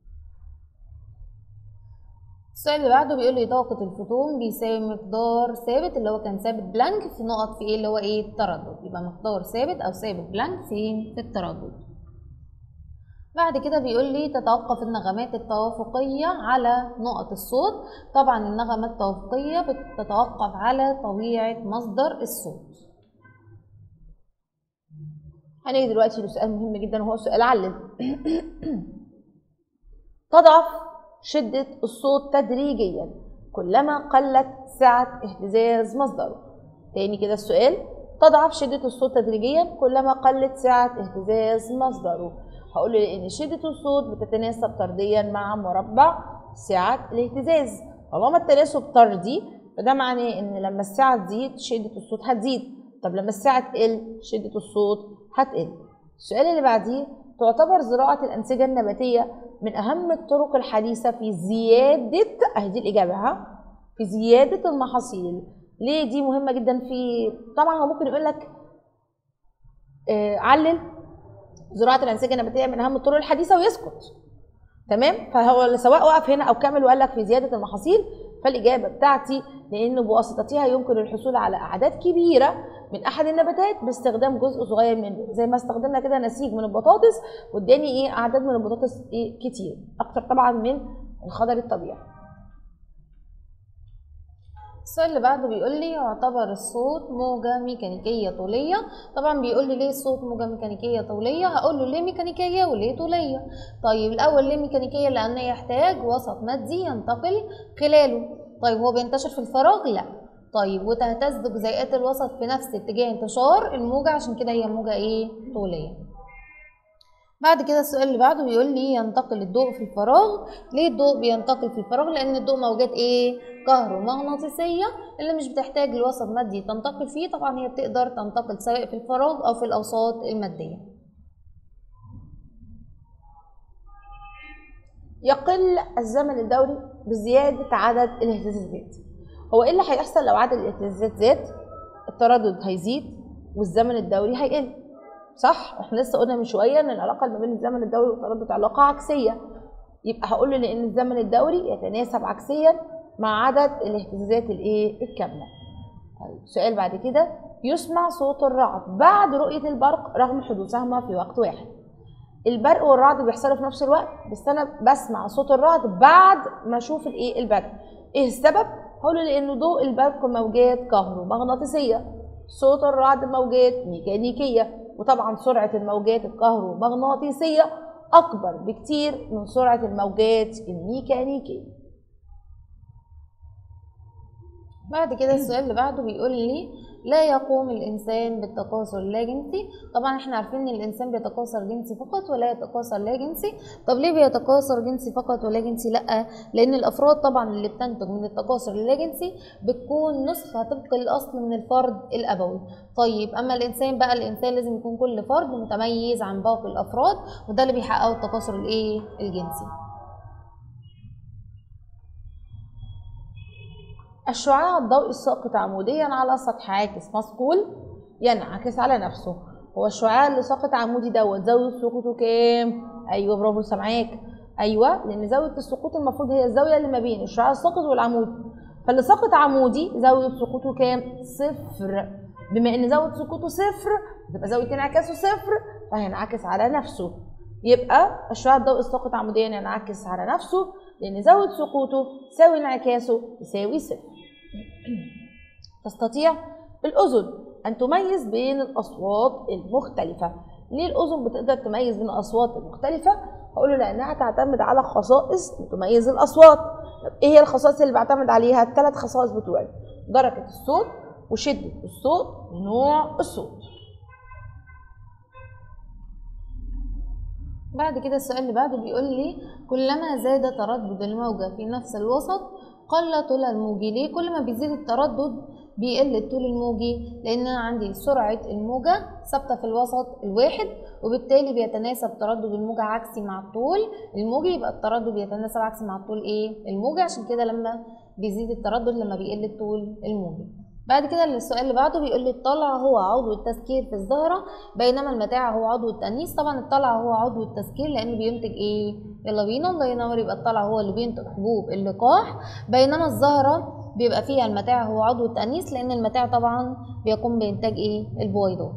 السؤال اللي بعده بيقول لي طاقة الفوتون بيساوي مقدار ثابت اللي هو كان ثابت بلانك في نقط في ايه اللي هو ايه التردد يبقى مقدار ثابت او ثابت بلانك في في التردد بعد كده بيقول لي تتوقف النغمات التوافقية على نقط الصوت طبعا النغمة التوافقية بتتوقف على طبيعة مصدر الصوت هنيجي دلوقتي لسؤال مهم جدا وهو سؤال علل تضعف شدة الصوت تدريجيا كلما قلت سعة اهتزاز مصدره تاني كده السؤال تضعف شدة الصوت تدريجيا كلما قلت سعة اهتزاز مصدره هقول له لأن شدة الصوت بتتناسب طرديا مع مربع سعة الاهتزاز طالما التناسب طردي فده معناه ان لما السعة تزيد شدة الصوت هتزيد طب لما السعة تقل شدة الصوت هتقل السؤال اللي بعديه تعتبر زراعة الأنسجة النباتية من أهم الطرق الحديثة في زيادة أهي دي الإجابة ها في زيادة المحاصيل ليه دي مهمة جدا في طبعا هو ممكن يقول لك آه علل زراعة الأنسجة النباتية من أهم الطرق الحديثة ويسكت تمام فهو سواء وقف هنا أو كمل وقال لك في زيادة المحاصيل فالإجابة بتاعتي لأن بواسطتها يمكن الحصول على أعداد كبيرة من أحد النباتات باستخدام جزء صغير منه زي ما استخدمنا كده نسيج من البطاطس واداني إيه أعداد من البطاطس إيه كتير أكتر طبعا من الخضر الطبيعي السؤال اللي بعده بيقول لي يعتبر الصوت موجة ميكانيكية طولية طبعا بيقول لي ليه الصوت موجة ميكانيكية طولية هقول له ليه ميكانيكية وليه طولية طيب الأول ليه ميكانيكية لأنه يحتاج وسط مادي ينتقل خلاله طيب هو بينتشر في الفراغ لا طيب وتهتز جزيئات الوسط في نفس اتجاه انتشار الموجة عشان كده هي موجة ايه طولية بعد كده السؤال اللي بعده بيقول لي ينتقل الضوء في الفراغ ليه الضوء بينتقل في الفراغ لان الضوء موجات ايه كهرومغناطيسيه اللي مش بتحتاج لوسط مادي تنتقل فيه طبعا هي بتقدر تنتقل سواء في الفراغ او في الاوساط الماديه يقل الزمن الدوري بزيادة عدد الاهتزازات هو ايه اللي هيحصل لو عدد الاهتزازات زاد التردد هيزيد والزمن الدوري هيقل صح احنا لسه قلنا من شويه ان العلاقه ما بين الزمن الدوري والتردد علاقه عكسيه يبقى هقول له لان الزمن الدوري يتناسب عكسيا مع عدد الاهتزازات الايه الكامله طيب سؤال بعد كده يسمع صوت الرعد بعد رؤيه البرق رغم حدوثهما في وقت واحد البرق والرعد بيحصلوا في نفس الوقت بس انا بسمع صوت الرعد بعد ما اشوف الايه البرق ايه السبب هقول له لان ضوء البرق موجات كهرومغناطيسيه صوت الرعد موجات ميكانيكيه وطبعا سرعة الموجات الكهرومغناطيسية أكبر بكتير من سرعة الموجات الميكانيكية بعد كده السؤال اللي بعده بيقول لي لا يقوم الإنسان بالتكاثر اللاجنسي طبعا احنا عارفين ان الإنسان بيتكاثر جنسي فقط ولا يتكاثر لا جنسي طب ليه بيتكاثر جنسي فقط ولا جنسي لا لأن الأفراد طبعا اللي بتنتج من التكاثر اللاجنسي بتكون نسخة طبق الأصل من الفرد الأبوي طيب أما الإنسان بقى الإنسان لازم يكون كل فرد متميز عن باقي الأفراد وده اللي بيحققه التكاثر الإيه الجنسي الشعاع الضوئي الساقط عموديا على سطح عاكس مثقول ينعكس على نفسه هو الشعاع اللي ساقط عمودي دوت زاوية سقوطه كام؟ أيوه برافو سامعاك أيوه لأن زاوية السقوط المفروض هي الزاوية اللي ما بين الشعاع الساقط والعمود فاللي ساقط عمودي زاوية سقوطه كام؟ صفر بما إن زاوية سقوطه صفر تبقى زاوية انعكاسه صفر فهينعكس على نفسه يبقى الشعاع الضوئي الساقط عموديا ينعكس على نفسه لأن زاوية سقوطه تساوي انعكاسه يساوي صفر تستطيع الأذن أن تميز بين الأصوات المختلفة ليه الأذن بتقدر تميز بين الأصوات المختلفة؟ هقول له لأنها تعتمد على خصائص تميز الأصوات طب إيه هي الخصائص اللي بعتمد عليها؟ الثلاث خصائص بتوعي درجة الصوت وشدة الصوت ونوع الصوت بعد كده السؤال اللي بعده بيقول لي كلما زاد تردد الموجة في نفس الوسط قل طول الموجي ليه كل ما بيزيد التردد بيقل الطول الموجي لان انا عندي سرعة الموجة ثابتة في الوسط الواحد وبالتالي بيتناسب تردد الموجة عكسي مع الطول الموجي يبقى التردد بيتناسب عكسي مع الطول ايه الموجي عشان كده لما بيزيد التردد لما بيقل الطول الموجي بعد كده السؤال اللي بعده بيقول لي الطلع هو عضو التسكير في الزهرة بينما المتاع هو عضو التأنيث طبعا الطلع هو عضو التسكير لأنه بينتج ايه يلا بينا الله ينور يبقى الطلع هو اللي بينتج حبوب اللقاح بينما الزهرة بيبقى فيها المتاع هو عضو التأنيث لأن المتاع طبعا بيقوم بإنتاج ايه البويضات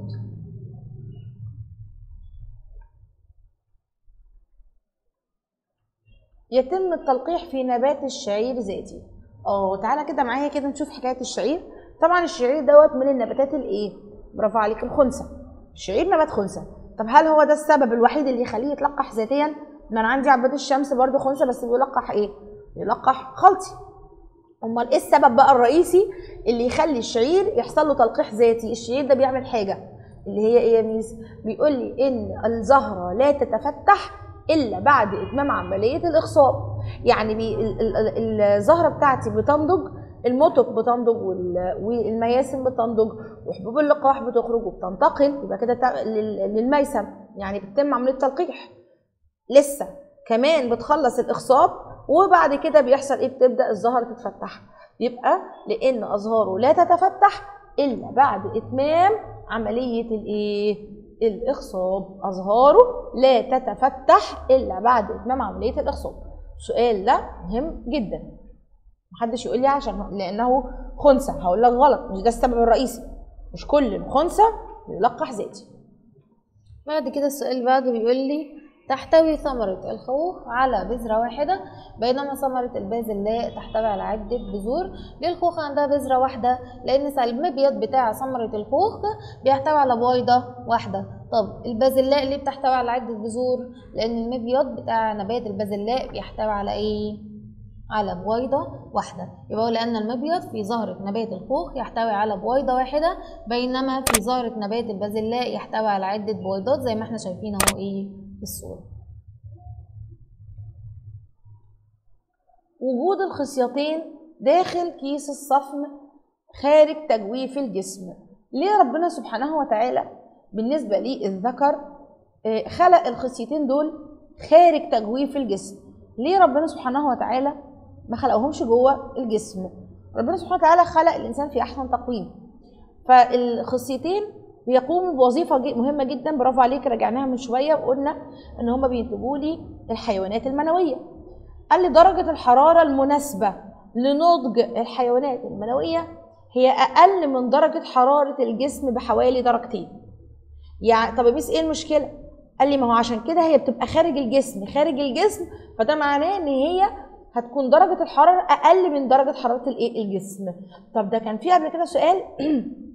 يتم التلقيح في نبات الشعير ذاتي اه تعالى كده معايا كده نشوف حكايه الشعير طبعا الشعير دوت من النباتات الايه برافو عليك الخنثى الشعير نبات خنثى طب هل هو ده السبب الوحيد اللي يخليه يتلقح ذاتيا ما انا عندي عباد الشمس برضو خنثى بس بيلقح ايه بيلقح خلطي امال ايه السبب بقى الرئيسي اللي يخلي الشعير يحصل له تلقيح ذاتي الشعير ده بيعمل حاجه اللي هي ايه يا ميس بيقول لي ان الزهره لا تتفتح الا بعد اتمام عمليه الاخصاب يعني بي ال- ال- ال- الزهره بتاعتي بتنضج المتق بتنضج وال- والمياسم بتنضج وحبوب اللقاح بتخرج وبتنتقل يبقى كده تا- لل- للميسم يعني بتتم عمليه تلقيح لسه كمان بتخلص الاخصاب وبعد كده بيحصل ايه بتبدا الزهره تتفتح يبقى لان ازهاره لا تتفتح الا بعد اتمام عمليه الايه الاخصاب ازهاره لا تتفتح الا بعد اتمام عمليه الاخصاب السؤال ده مهم جدا محدش يقول لي عشان لانه خنثى هقول لك غلط مش ده السبب الرئيسي مش كل الخنثى بيلقح ذاتي بعد كده السؤال اللي بعده بيقول لي تحتوي ثمرة الخوخ على بذرة واحدة بينما ثمرة البازلاء تحتوي على عدة بذور ليه الخوخ عندها بذرة واحدة لأن المبيض بتاع ثمرة الخوخ بيحتوي على بويضة واحدة طب البازلاء ليه بتحتوي على عدة بذور لأن المبيض بتاع نبات البازلاء بيحتوي على إيه على بويضة واحدة يبقى هو لأن المبيض في زهرة نبات الخوخ يحتوي على بويضة واحدة بينما في زهرة نبات البازلاء يحتوي على عدة بويضات زي ما احنا شايفين اهو ايه في الصورة وجود الخصيتين داخل كيس الصفن خارج تجويف الجسم ليه ربنا سبحانه وتعالى بالنسبة لي الذكر آه، خلق الخصيتين دول خارج تجويف الجسم ليه ربنا سبحانه وتعالى ما خلقهمش جوه الجسم ربنا سبحانه وتعالى خلق الإنسان في أحسن تقويم فالخصيتين بيقوموا بوظيفة جي- مهمة جدا برافو عليك رجعناها من شوية وقلنا إن هما بينتجوا لي الحيوانات المنوية قال لي درجة الحرارة المناسبة لنضج الحيوانات المنوية هي أقل من درجة حرارة الجسم بحوالي درجتين يعني طب يا ميس ايه المشكلة؟ قال لي ما هو عشان كده هي بتبقى خارج الجسم خارج الجسم فده معناه ان هي هتكون درجة الحرارة أقل من درجة حرارة الايه الجسم طب ده كان في قبل كده سؤال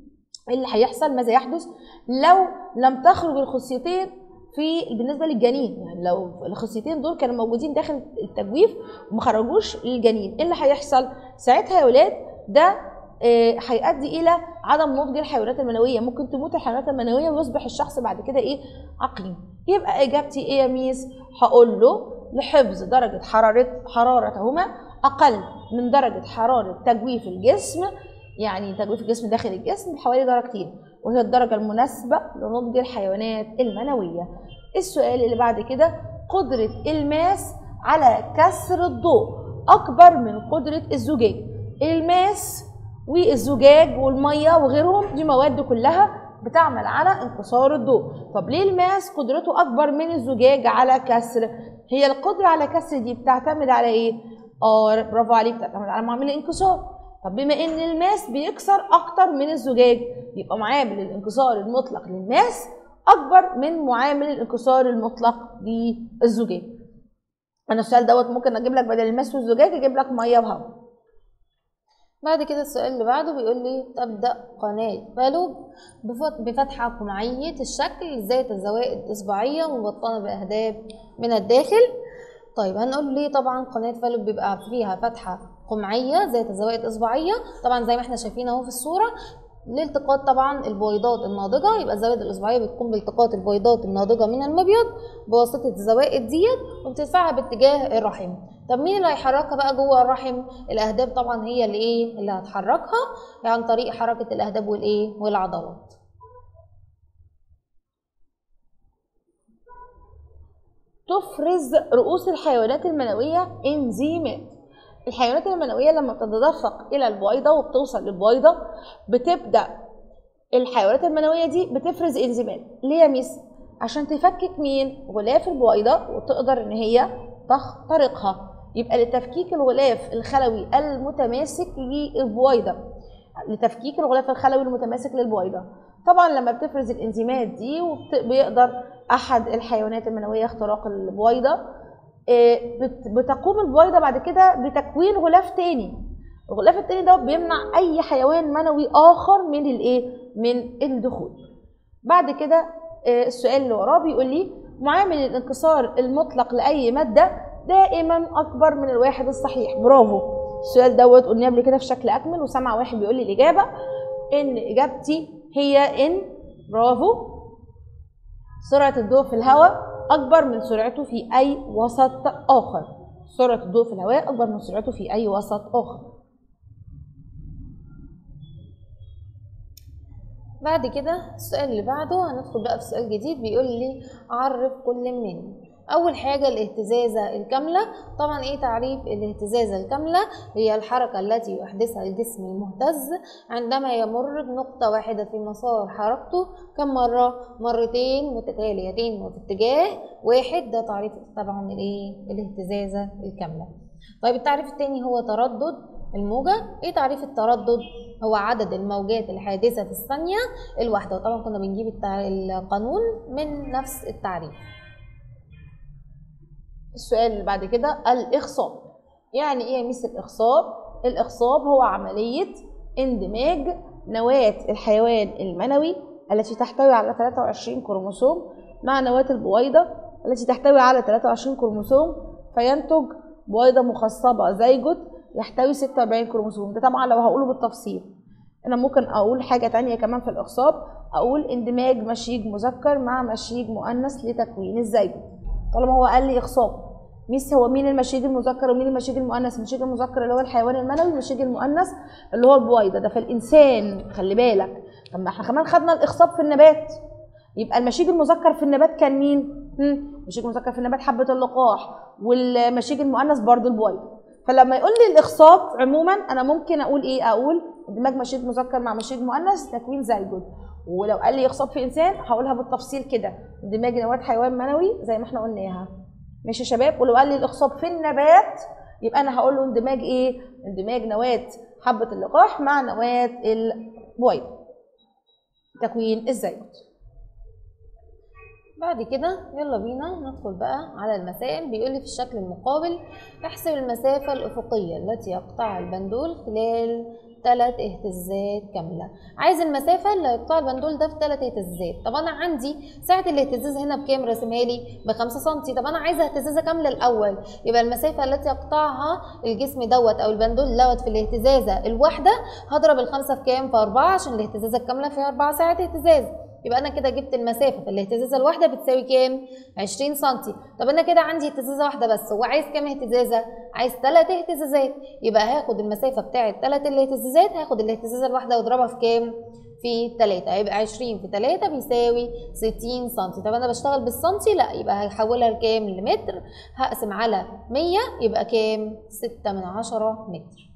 إيه اللي هيحصل ماذا يحدث لو لم تخرج الخصيتين في بالنسبه للجنين يعني لو الخصيتين دول كانوا موجودين داخل التجويف وما خرجوش للجنين ايه اللي هيحصل ساعتها يا ولاد ده آه، هيؤدي الى عدم نضج الحيوانات المنويه ممكن تموت الحيوانات المنويه ويصبح الشخص بعد كده ايه عقيم يبقى اجابتي ايه يا ميس هقول له لحفظ درجه حراره حرارتهما اقل من درجه حراره تجويف الجسم يعني تجويف الجسم داخل الجسم بحوالي درجتين وهي الدرجه المناسبه لنضج الحيوانات المنويه السؤال اللي بعد كده قدره الماس على كسر الضوء اكبر من قدره الزجاج الماس والزجاج والميه وغيرهم دي مواد كلها بتعمل على انكسار الضوء طب ليه الماس قدرته اكبر من الزجاج على كسر هي القدره على كسر دي بتعتمد على ايه اه برافو عليك بتعتمد على معامل الانكسار طب بما ان الماس بيكسر اكتر من الزجاج يبقى معامل الانكسار المطلق للماس اكبر من معامل الانكسار المطلق للزجاج انا السؤال دوت ممكن اجيب لك بدل الماس والزجاج اجيب لك ميه وهواء بعد كده السؤال اللي بعده بيقول لي تبدأ قناة فالوب بفت- بفتحة قمعية الشكل ذات زوائد إصبعية مبطنة بأهداب من الداخل طيب هنقول ليه طبعا قناة فالوب بيبقى فيها فتحة قمعية ذات زوائد إصبعية طبعا زي ما احنا شايفين اهو في الصورة لالتقاط طبعا البويضات الناضجة يبقى الزوائد الإصبعية بتقوم بالتقاط البويضات الناضجة من المبيض بواسطة الزوائد ديت وبتدفعها باتجاه الرحم طب مين اللي هيحركها بقى جوه الرحم الاهداب طبعا هي اللي ايه اللي هتحركها عن طريق حركه الاهداب والايه والعضلات تفرز رؤوس الحيوانات المنوية انزيمات الحيوانات المنوية لما بتتدفق إلى البويضة وبتوصل للبويضة بتبدأ الحيوانات المنوية دي بتفرز انزيمات ليه يا ميس؟ عشان تفكك مين؟ غلاف البويضة وتقدر إن هي تخترقها يبقى لتفكيك الغلاف الخلوي المتماسك للبويضة لتفكيك الغلاف الخلوي المتماسك للبويضة طبعا لما بتفرز الانزيمات دي وبيقدر احد الحيوانات المنويه اختراق البويضه آه، بت- بتقوم البويضه بعد كده بتكوين غلاف تاني الغلاف التاني ده بيمنع اي حيوان منوي اخر من الايه من الدخول بعد كده آه، السؤال اللي وراه بيقول لي معامل الانكسار المطلق لاي ماده دائما اكبر من الواحد الصحيح برافو السؤال دوت قلناه قبل كده في شكل اكمل وسمع واحد بيقول لي الاجابه ان اجابتي هي ان برافو سرعة الضوء في الهواء أكبر من سرعته في أي وسط آخر سرعة الضوء في الهواء أكبر من سرعته في أي وسط آخر بعد كده السؤال اللي بعده هندخل بقى في سؤال جديد بيقول لي عرف كل من اول حاجه الاهتزازه الكامله طبعا ايه تعريف الاهتزازه الكامله هي الحركه التي يحدثها الجسم المهتز عندما يمر بنقطه واحده في مسار حركته كم مره مرتين متتاليتين وفي اتجاه واحد ده تعريف طبعا الايه الاهتزازه الكامله طيب التعريف التاني هو تردد الموجة ايه تعريف التردد هو عدد الموجات الحادثة في الثانية الواحدة وطبعا كنا بنجيب التع- القانون من نفس التعريف السؤال اللي بعد كده الإخصاب يعني إيه يا ميس الإخصاب؟ الإخصاب هو عملية اندماج نواة الحيوان المنوي التي تحتوي على 23 كروموسوم مع نواة البويضة التي تحتوي على 23 كروموسوم فينتج بويضة مخصبة زيجوت يحتوي 46 كروموسوم ده طبعا لو هقوله بالتفصيل انا ممكن اقول حاجه تانية كمان في الاخصاب اقول اندماج مشيج مذكر مع مشيج مؤنث لتكوين الزيجوت طالما هو قال لي اخصاب ميس هو مين المشيج المذكر ومين المشيج المؤنث المشيج المذكر اللي هو الحيوان المنوي والمشيج المؤنث اللي هو البويضه ده في الانسان خلي بالك طب ما احنا كمان خدنا الاخصاب في النبات يبقى المشيج المذكر في النبات كان مين هم، المشيج المذكر في النبات حبه اللقاح والمشيج المؤنث برضو البويضه فلما يقول لي الاخصاب عموما انا ممكن اقول ايه اقول اندماج مشيج مذكر مع مشيج مؤنث تكوين زيجوت ولو قال لي اخصاب في انسان هقولها بالتفصيل كده اندماج نواه حيوان منوي زي ما احنا قلناها ماشي يا شباب ولو قال لي الاخصاب في النبات يبقى انا هقول له اندماج ايه اندماج نواه حبه اللقاح مع نواه البويضه تكوين الزيجوت بعد كده يلا بينا ندخل بقى على المسائل بيقول لي في الشكل المقابل احسب المسافة الأفقية التي يقطعها البندول خلال ثلاث اهتزازات كامله عايز المسافه اللي هيقطع البندول ده في ثلاث اهتزازات طب انا عندي سعه الاهتزاز هنا بكام راسمها لي ب 5 سم طب انا عايزه اهتزازه كامله الاول يبقى المسافه التي يقطعها الجسم دوت او البندول دوت في الاهتزازه الواحده هضرب الخمسه في كام في 4 عشان الاهتزازه الكامله فيها 4 ساعات اهتزاز يبقى انا كده جبت المسافه فالاهتزازه الواحده بتساوي كام 20 سم طب انا كده عندي اهتزازه واحده بس هو عايز كام اهتزازه عايز ثلاث اهتزازات يبقى هاخد المسافه بتاعه ثلاث الاهتزازات هاخد الاهتزازه الواحده واضربها في كام في 3 هيبقى 20 في 3 بيساوي 60 سم طب انا بشتغل بالسنتي لا يبقى هحولها لكام لمتر هقسم على 100 يبقى كام 6 من 10 متر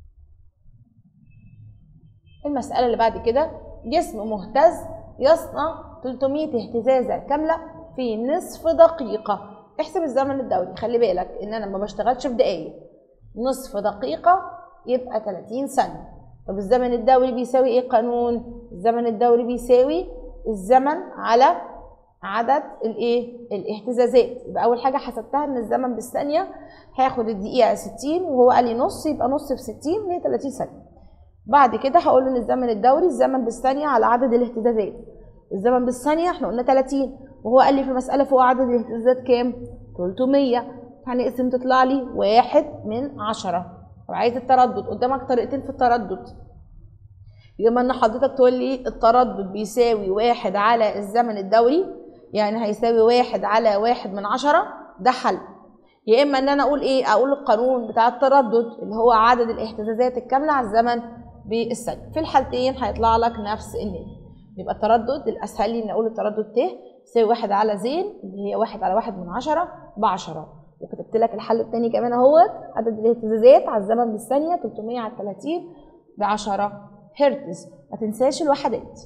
المسألة اللي بعد كده جسم مهتز يصنع 300 اهتزازة كاملة في نصف دقيقة احسب الزمن الدوري خلي بالك ان انا ما بشتغلش بدقايق نصف دقيقة يبقى 30 ثانية طب الزمن الدوري بيساوي ايه قانون الزمن الدوري بيساوي الزمن على عدد الايه الاهتزازات يبقى اول حاجه حسبتها ان الزمن بالثانيه هاخد الدقيقه 60 وهو قال لي نص يبقى نص في 60 هي 30 ثانيه بعد كده هقول ان الزمن الدوري الزمن بالثانيه على عدد الاهتزازات الزمن بالثانيه احنا قلنا 30 وهو قال لي في مساله فوق عدد الاهتزازات كام 300 هنقسم تطلع لي واحد من عشرة طب عايز التردد قدامك طريقتين في التردد يا اما ان حضرتك تقول لي التردد بيساوي واحد على الزمن الدوري يعني هيساوي واحد على واحد من عشرة ده حل يا اما ان انا اقول ايه اقول القانون بتاع التردد اللي هو عدد الاهتزازات الكامله على الزمن بالثانيه في الحالتين هيطلع لك نفس الناتج يبقى التردد الاسهل لي ان اقول التردد ت يساوي واحد على زين اللي هي واحد على واحد من عشرة بعشرة وكتبت لك الحل التاني كمان اهوت عدد الاهتزازات على الزمن بالثانيه 300 على 30 ب 10 هرتز ما تنساش الوحدات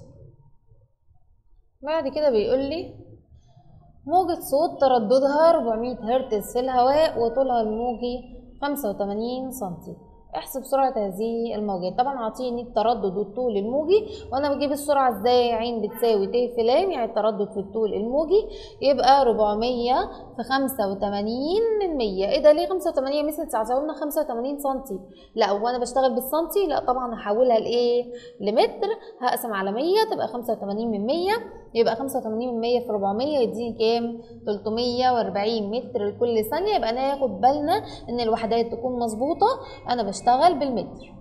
بعد كده بيقول لي موجة صوت ترددها 400 هرتز في الهواء وطولها الموجي 85 سنتي احسب سرعة هذه الموجات طبعا عاطيني التردد والطول الموجي وانا بجيب السرعة ازاي عين بتساوي ت في لام يعني التردد في الطول الموجي يبقى 400 في 85 من 100 ايه ده ليه 85 مثل قلنا 85 سنتي لا وانا بشتغل بالسنتي لا طبعا هحولها لايه لمتر هقسم على 100 تبقى 85 من 100 يبقى 85 من 100 في 400 يديني كام 340 متر لكل ثانية يبقى ناخد بالنا ان الوحدات تكون مظبوطة انا بشتغل بالمتر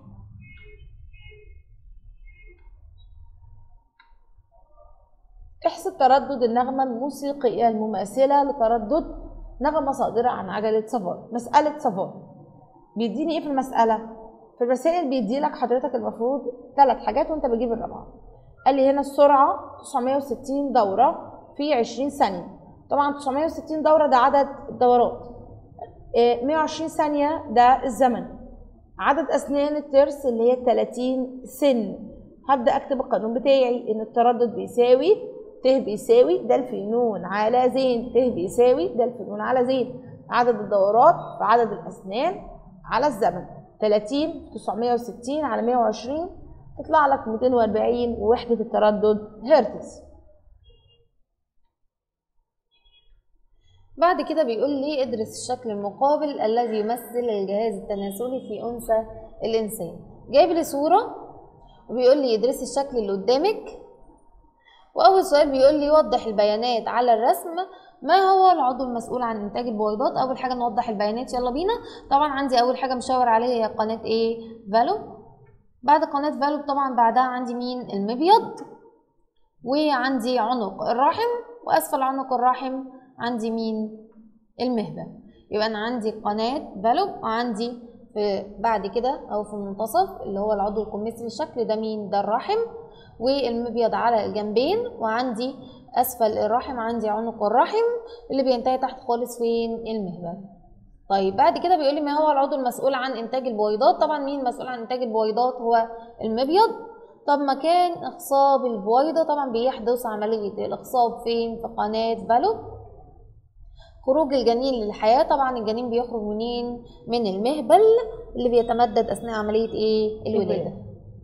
احسب تردد النغمة الموسيقية المماثلة لتردد نغمة صادرة عن عجلة صفار مسألة صفار بيديني ايه في المسألة في الرسائل بيدي لك حضرتك المفروض ثلاث حاجات وانت بتجيب الرابعة قال لي هنا السرعة 960 دورة في 20 ثانية طبعا 960 دورة ده عدد الدورات 120 ثانية ده الزمن عدد أسنان الترس اللي هي 30 سن هبدأ أكتب القانون بتاعي إن التردد بيساوي ت بيساوي د في ن على زين ت بيساوي د في ن على زين عدد الدورات في عدد الأسنان على الزمن 30 960 على 120 تطلع لك 240 ووحدة التردد هرتز بعد كده بيقول لي ادرس الشكل المقابل الذي يمثل الجهاز التناسلي في أنثى الإنسان جايب لي صورة وبيقول لي ادرسي الشكل اللي قدامك وأول سؤال بيقول لي وضح البيانات على الرسم ما هو العضو المسؤول عن إنتاج البويضات أول حاجة نوضح البيانات يلا بينا طبعا عندي أول حاجة مشاور عليها هي قناة إيه فالو بعد قناة فالو طبعا بعدها عندي مين المبيض وعندي عنق الرحم وأسفل عنق الرحم عندي مين المهبة يبقى أنا عندي قناة فالو وعندي في بعد كده أو في المنتصف اللي هو العضو الكمثري الشكل ده مين ده الرحم والمبيض على الجنبين وعندي أسفل الرحم عندي عنق الرحم اللي بينتهي تحت خالص فين المهبة طيب بعد كده بيقول لي ما هو العضو المسؤول عن انتاج البويضات طبعا مين المسؤول عن انتاج البويضات هو المبيض طب مكان اخصاب البويضه طبعا بيحدث عمليه الاخصاب فين في قناه فالو خروج الجنين للحياه طبعا الجنين بيخرج منين من المهبل اللي بيتمدد اثناء عمليه ايه الولاده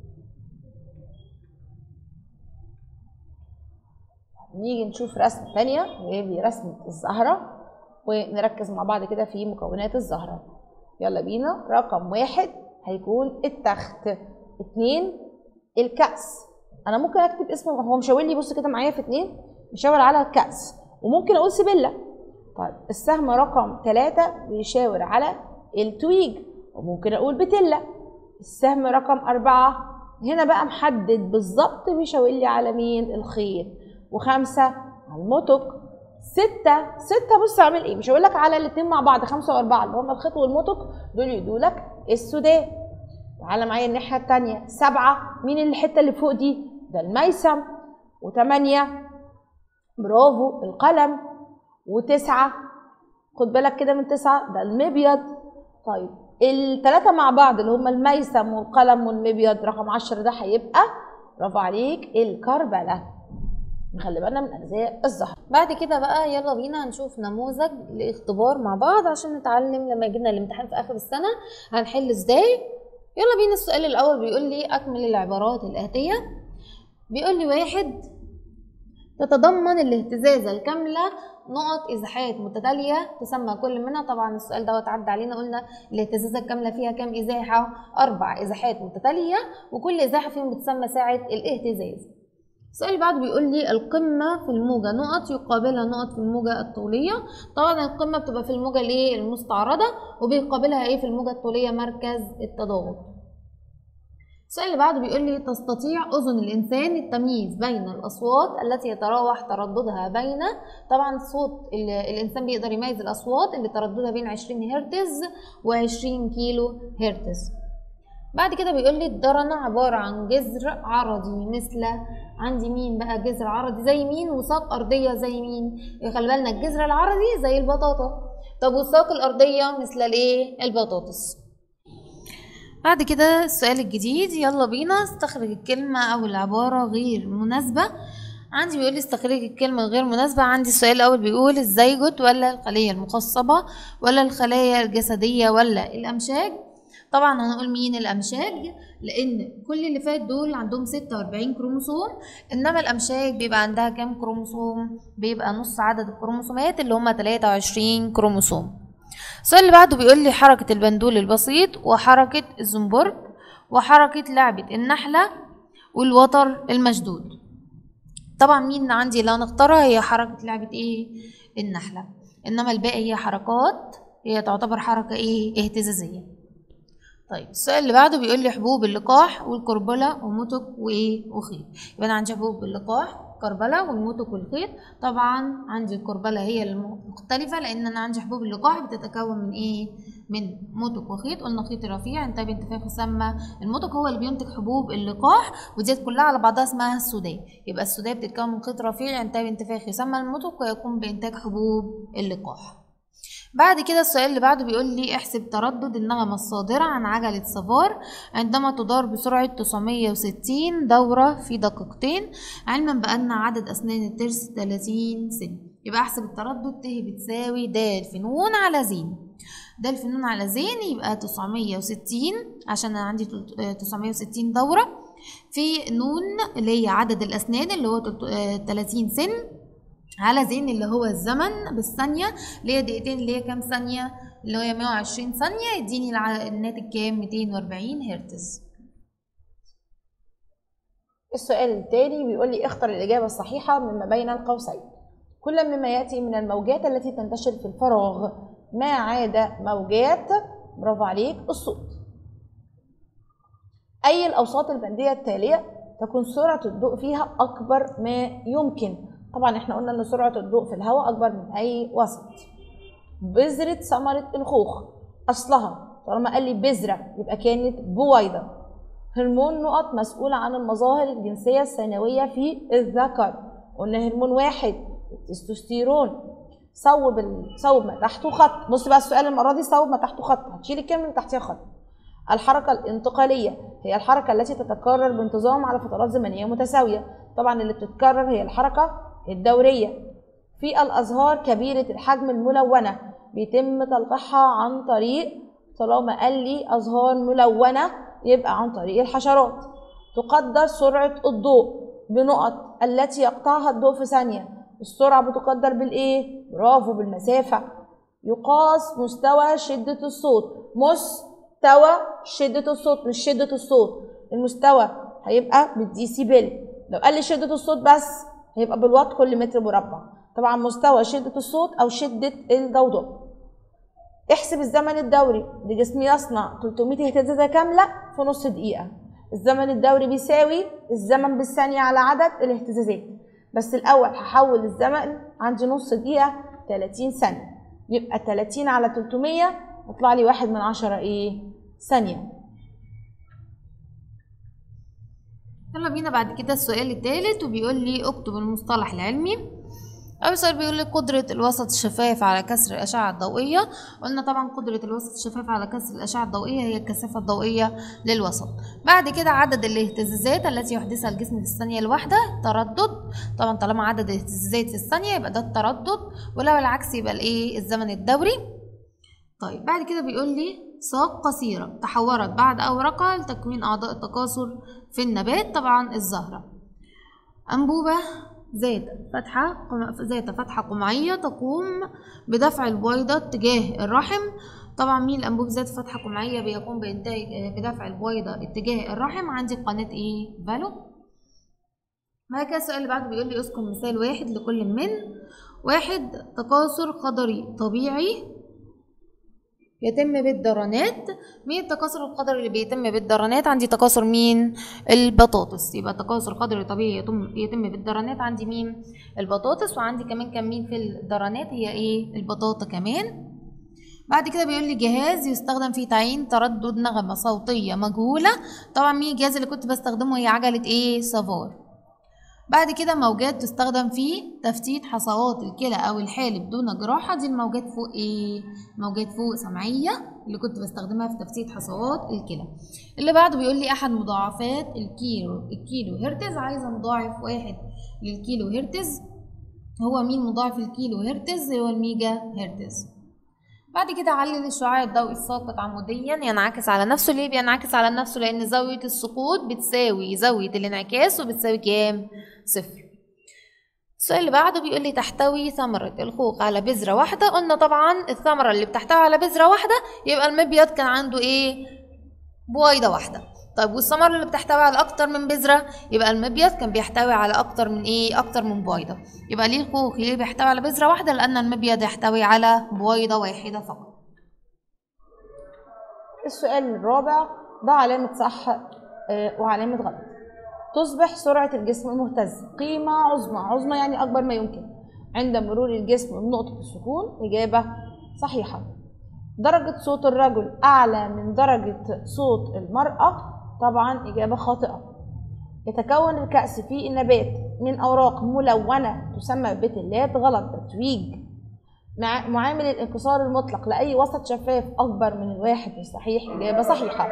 نيجي نشوف رسمة تانية وهي رسمة الزهرة ونركز مع بعض كده في مكونات الزهرة يلا بينا رقم واحد هيكون التخت اتنين الكأس انا ممكن اكتب اسمه هو مشاور لي بص كده معايا في اتنين مشاور على الكأس وممكن اقول سبلة طيب السهم رقم ثلاثة بيشاور على التويج وممكن اقول بتلة السهم رقم أربعة هنا بقى محدد بالظبط بيشاور لي على مين الخيط وخمسة على المتك ستة ستة بص اعمل ايه مش هقول لك على الاتنين مع بعض خمسة وأربعة اللي هم الخيط والمتك دول يدوا لك السودان تعالى معايا الناحية التانية سبعة مين الحتة اللي فوق دي ده الميسم وثمانية برافو القلم وتسعة خد بالك كده من تسعة ده المبيض طيب التلاتة مع بعض اللي هما الميسم والقلم والمبيض رقم عشرة ده هيبقى برافو عليك الكربلة نخلي بالنا من أجزاء الزهر بعد كده بقى يلا بينا هنشوف نموذج لاختبار مع بعض عشان نتعلم لما يجينا الامتحان في اخر السنه هنحل ازاي يلا بينا السؤال الاول بيقول لي اكمل العبارات الاتيه بيقول لي واحد تتضمن الاهتزازة الكاملة نقط إزاحات متتالية تسمى كل منها طبعا السؤال دوت عدى علينا قلنا الاهتزازة الكاملة فيها كام إزاحة؟ أربع إزاحات متتالية وكل إزاحة فيهم بتسمى ساعة الاهتزاز السؤال اللي بعده بيقول لي القمة في الموجة نقط يقابلها نقط في الموجة الطولية طبعا القمة بتبقى في الموجة الايه المستعرضة وبيقابلها ايه في الموجة الطولية مركز التضاغط السؤال اللي بعده بيقول لي تستطيع أذن الإنسان التمييز بين الأصوات التي يتراوح ترددها بين طبعا صوت ال- الإنسان بيقدر يميز الأصوات اللي ترددها بين 20 هرتز و20 كيلو هرتز بعد كده بيقول لي الدرنة عبارة عن جذر عرضي مثل عندي مين بقى جذر عرضي زي مين وساق أرضية زي مين خلي بالنا الجذر العرضي زي البطاطا طب والساق الأرضية مثل الايه البطاطس بعد كده السؤال الجديد يلا بينا استخرج الكلمة أو العبارة غير مناسبة عندي بيقول لي استخرج الكلمة غير مناسبة عندي السؤال الأول بيقول الزيجوت ولا الخلية المخصبة ولا الخلايا الجسدية ولا الأمشاج طبعا هنقول مين الأمشاج لأن كل اللي فات دول عندهم 46 كروموسوم إنما الأمشاج بيبقى عندها كام كروموسوم بيبقى نص عدد الكروموسومات اللي هم 23 كروموسوم السؤال اللي بعده بيقول لي حركة البندول البسيط وحركة الزنبرك وحركة لعبة النحلة والوتر المشدود طبعا مين عندي اللي هنختارها هي حركة لعبة ايه النحلة انما الباقي هي حركات هي تعتبر حركة ايه اهتزازية طيب السؤال اللي بعده بيقول لي حبوب اللقاح والكربلة ومتك وايه وخيط يبقى انا عندي حبوب اللقاح كربلة والمتك والخيط طبعا عندي الكربلة هي المختلفة لان انا عندي حبوب اللقاح بتتكون من ايه من متك وخيط قلنا خيط رفيع انتهى بانتفاخ يسمى المتك هو اللي بينتج حبوب اللقاح وديت كلها على بعضها اسمها السوداء يبقى السوداء بتتكون من خيط رفيع ينتهي بانتفاخ يسمى المتك ويقوم بانتاج حبوب اللقاح بعد كده السؤال اللي بعده بيقول لي احسب تردد النغمة الصادرة عن عجلة سافار عندما تدار بسرعة 960 دورة في دقيقتين علما بأن عدد أسنان الترس 30 سن يبقى احسب التردد ت بتساوي د في نون على زين د في نون على زين يبقى 960 عشان أنا عندي 960 دورة في نون اللي هي عدد الأسنان اللي هو 30 سن على زين اللي هو الزمن بالثانية اللي هي دقيقتين اللي هي كام ثانية اللي هي 120 ثانية يديني الع- الناتج كام 240 هرتز السؤال التالي بيقول لي اختر الإجابة الصحيحة مما بين القوسين كل مما يأتي من الموجات التي تنتشر في الفراغ ما عدا موجات برافو عليك الصوت أي الأوساط البندية التالية تكون سرعة الضوء فيها أكبر ما يمكن طبعا احنا قلنا ان سرعة الضوء في الهواء أكبر من أي وسط بذرة ثمرة الخوخ أصلها طالما قال لي بذرة يبقى كانت بويضة هرمون نقط مسؤول عن المظاهر الجنسية الثانوية في الذكر قلنا هرمون واحد التستوستيرون صوب ال... صوب ما تحته خط بص بقى السؤال المرة دي صوب ما تحته خط هتشيل الكلمة اللي تحتها خط الحركة الانتقالية هي الحركة التي تتكرر بانتظام على فترات زمنية متساوية طبعا اللي بتتكرر هي الحركة الدورية في الأزهار كبيرة الحجم الملونة بيتم تلقيحها عن طريق طالما قال لي أزهار ملونة يبقى عن طريق الحشرات تقدر سرعة الضوء بنقط التي يقطعها الضوء في ثانية السرعة بتقدر بالإيه؟ برافو بالمسافة يقاس مستوى شدة الصوت مستوى شدة الصوت مش شدة الصوت المستوى هيبقى بالديسيبل لو قال لي شدة الصوت بس هيبقى بالوات كل متر مربع طبعا مستوى شدة الصوت أو شدة الضوضاء احسب الزمن الدوري لجسم يصنع 300 اهتزازة كاملة في نص دقيقة الزمن الدوري بيساوي الزمن بالثانية على عدد الاهتزازات بس الأول هحول الزمن عندي نص دقيقة 30 ثانية يبقى 30 على 300 يطلع لي واحد من عشرة ايه ثانية يلا بينا بعد كده السؤال الثالث وبيقول لي اكتب المصطلح العلمي أول سؤال بيقول لي قدرة الوسط الشفاف على كسر الأشعة الضوئية قلنا طبعا قدرة الوسط الشفاف على كسر الأشعة الضوئية هي الكثافة الضوئية للوسط بعد كده عدد الاهتزازات التي يحدثها الجسم في الثانية الواحدة تردد طبعا طالما عدد الاهتزازات في الثانية يبقى ده التردد ولو العكس يبقى الايه الزمن الدوري طيب بعد كده بيقول لي ساق قصيرة تحورت بعد أوراقها لتكوين أعضاء التكاثر في النبات طبعا الزهرة أنبوبة ذات فتحة ذات فتحة قمعية تقوم بدفع البويضة تجاه الرحم طبعا مين الأنبوب ذات فتحة قمعية بيقوم بإنتاج بدفع البويضة اتجاه الرحم عندي قناة إيه فالو بعد كده السؤال اللي بعده بيقول لي اذكر مثال واحد لكل من واحد تكاثر قدري طبيعي يتم بالدرانات مين التكاثر القدري اللي بيتم بالدرانات عندي تكاثر مين البطاطس يبقى تكاثر قدري طبيعي يتم يتم بالدرانات عندي مين البطاطس وعندي كمان كان مين في الدرانات هي ايه البطاطا كمان بعد كده بيقول لي جهاز يستخدم في تعيين تردد نغمة صوتية مجهولة طبعا مين الجهاز اللي كنت بستخدمه هي عجلة ايه سافار بعد كده موجات تستخدم في تفتيت حصوات الكلى او الحالب دون جراحة دي الموجات فوق ايه موجات فوق سمعية اللي كنت بستخدمها في تفتيت حصوات الكلى اللي بعده بيقول لي احد مضاعفات الكيلو الكيلو هرتز عايزة مضاعف واحد للكيلو هرتز هو مين مضاعف الكيلو هرتز هو الميجا هرتز بعد كده علل الشعاع الضوئي الساقط عموديا ينعكس على نفسه ليه بينعكس على نفسه لان زاوية السقوط بتساوي زاوية الانعكاس وبتساوي كام صفر السؤال اللي بعده بيقول لي تحتوي ثمرة الخوخ على بذرة واحدة قلنا طبعا الثمرة اللي بتحتوي على بذرة واحدة يبقى المبيض كان عنده ايه بويضة واحدة طيب والثمرة اللي بتحتوي على أكتر من بذرة يبقى المبيض كان بيحتوي على أكتر من إيه؟ أكتر من بويضة يبقى ليه الخوخ ليه بيحتوي على بذرة واحدة؟ لأن المبيض يحتوي على بويضة واحدة فقط. السؤال الرابع ده علامة صح آه، وعلامة غلط تصبح سرعة الجسم المهتز قيمة عظمى عظمى يعني أكبر ما يمكن عند مرور الجسم من نقطة السكون إجابة صحيحة درجة صوت الرجل أعلى من درجة صوت المرأة طبعا إجابة خاطئة يتكون الكأس في النبات من أوراق ملونة تسمى ببتلات غلط تتويج مع معامل الانكسار المطلق لأي وسط شفاف أكبر من الواحد الصحيح إجابة صحيحة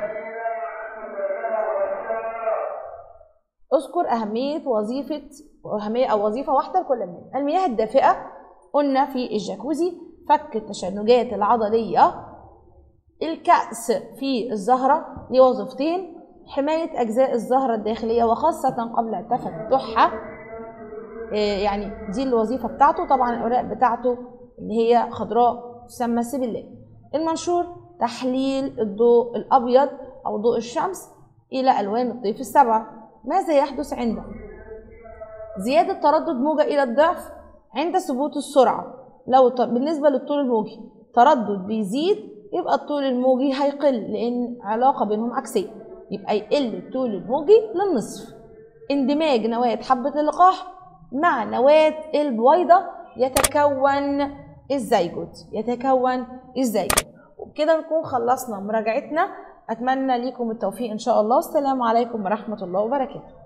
اذكر أهمية وظيفة أهمية أو وظيفة واحدة لكل من المياه الدافئة قلنا في الجاكوزي فك التشنجات العضلية الكأس في الزهرة ليه وظيفتين حماية أجزاء الزهرة الداخلية وخاصة قبل تفتحها إيه يعني دي الوظيفة بتاعته طبعا الأوراق بتاعته اللي هي خضراء تسمى سبلات المنشور تحليل الضوء الأبيض أو ضوء الشمس إلى ألوان الطيف السبعة ماذا يحدث عند زيادة تردد موجة إلى الضعف عند ثبوت السرعة لو ت- بالنسبة للطول الموجي تردد بيزيد يبقى الطول الموجي هيقل لأن علاقة بينهم عكسية يبقى يقل الطول الموجي للنصف اندماج نواة حبة اللقاح مع نواة البويضة يتكون الزيجوت يتكون الزيجوت وبكده نكون خلصنا مراجعتنا أتمنى ليكم التوفيق إن شاء الله السلام عليكم ورحمة الله وبركاته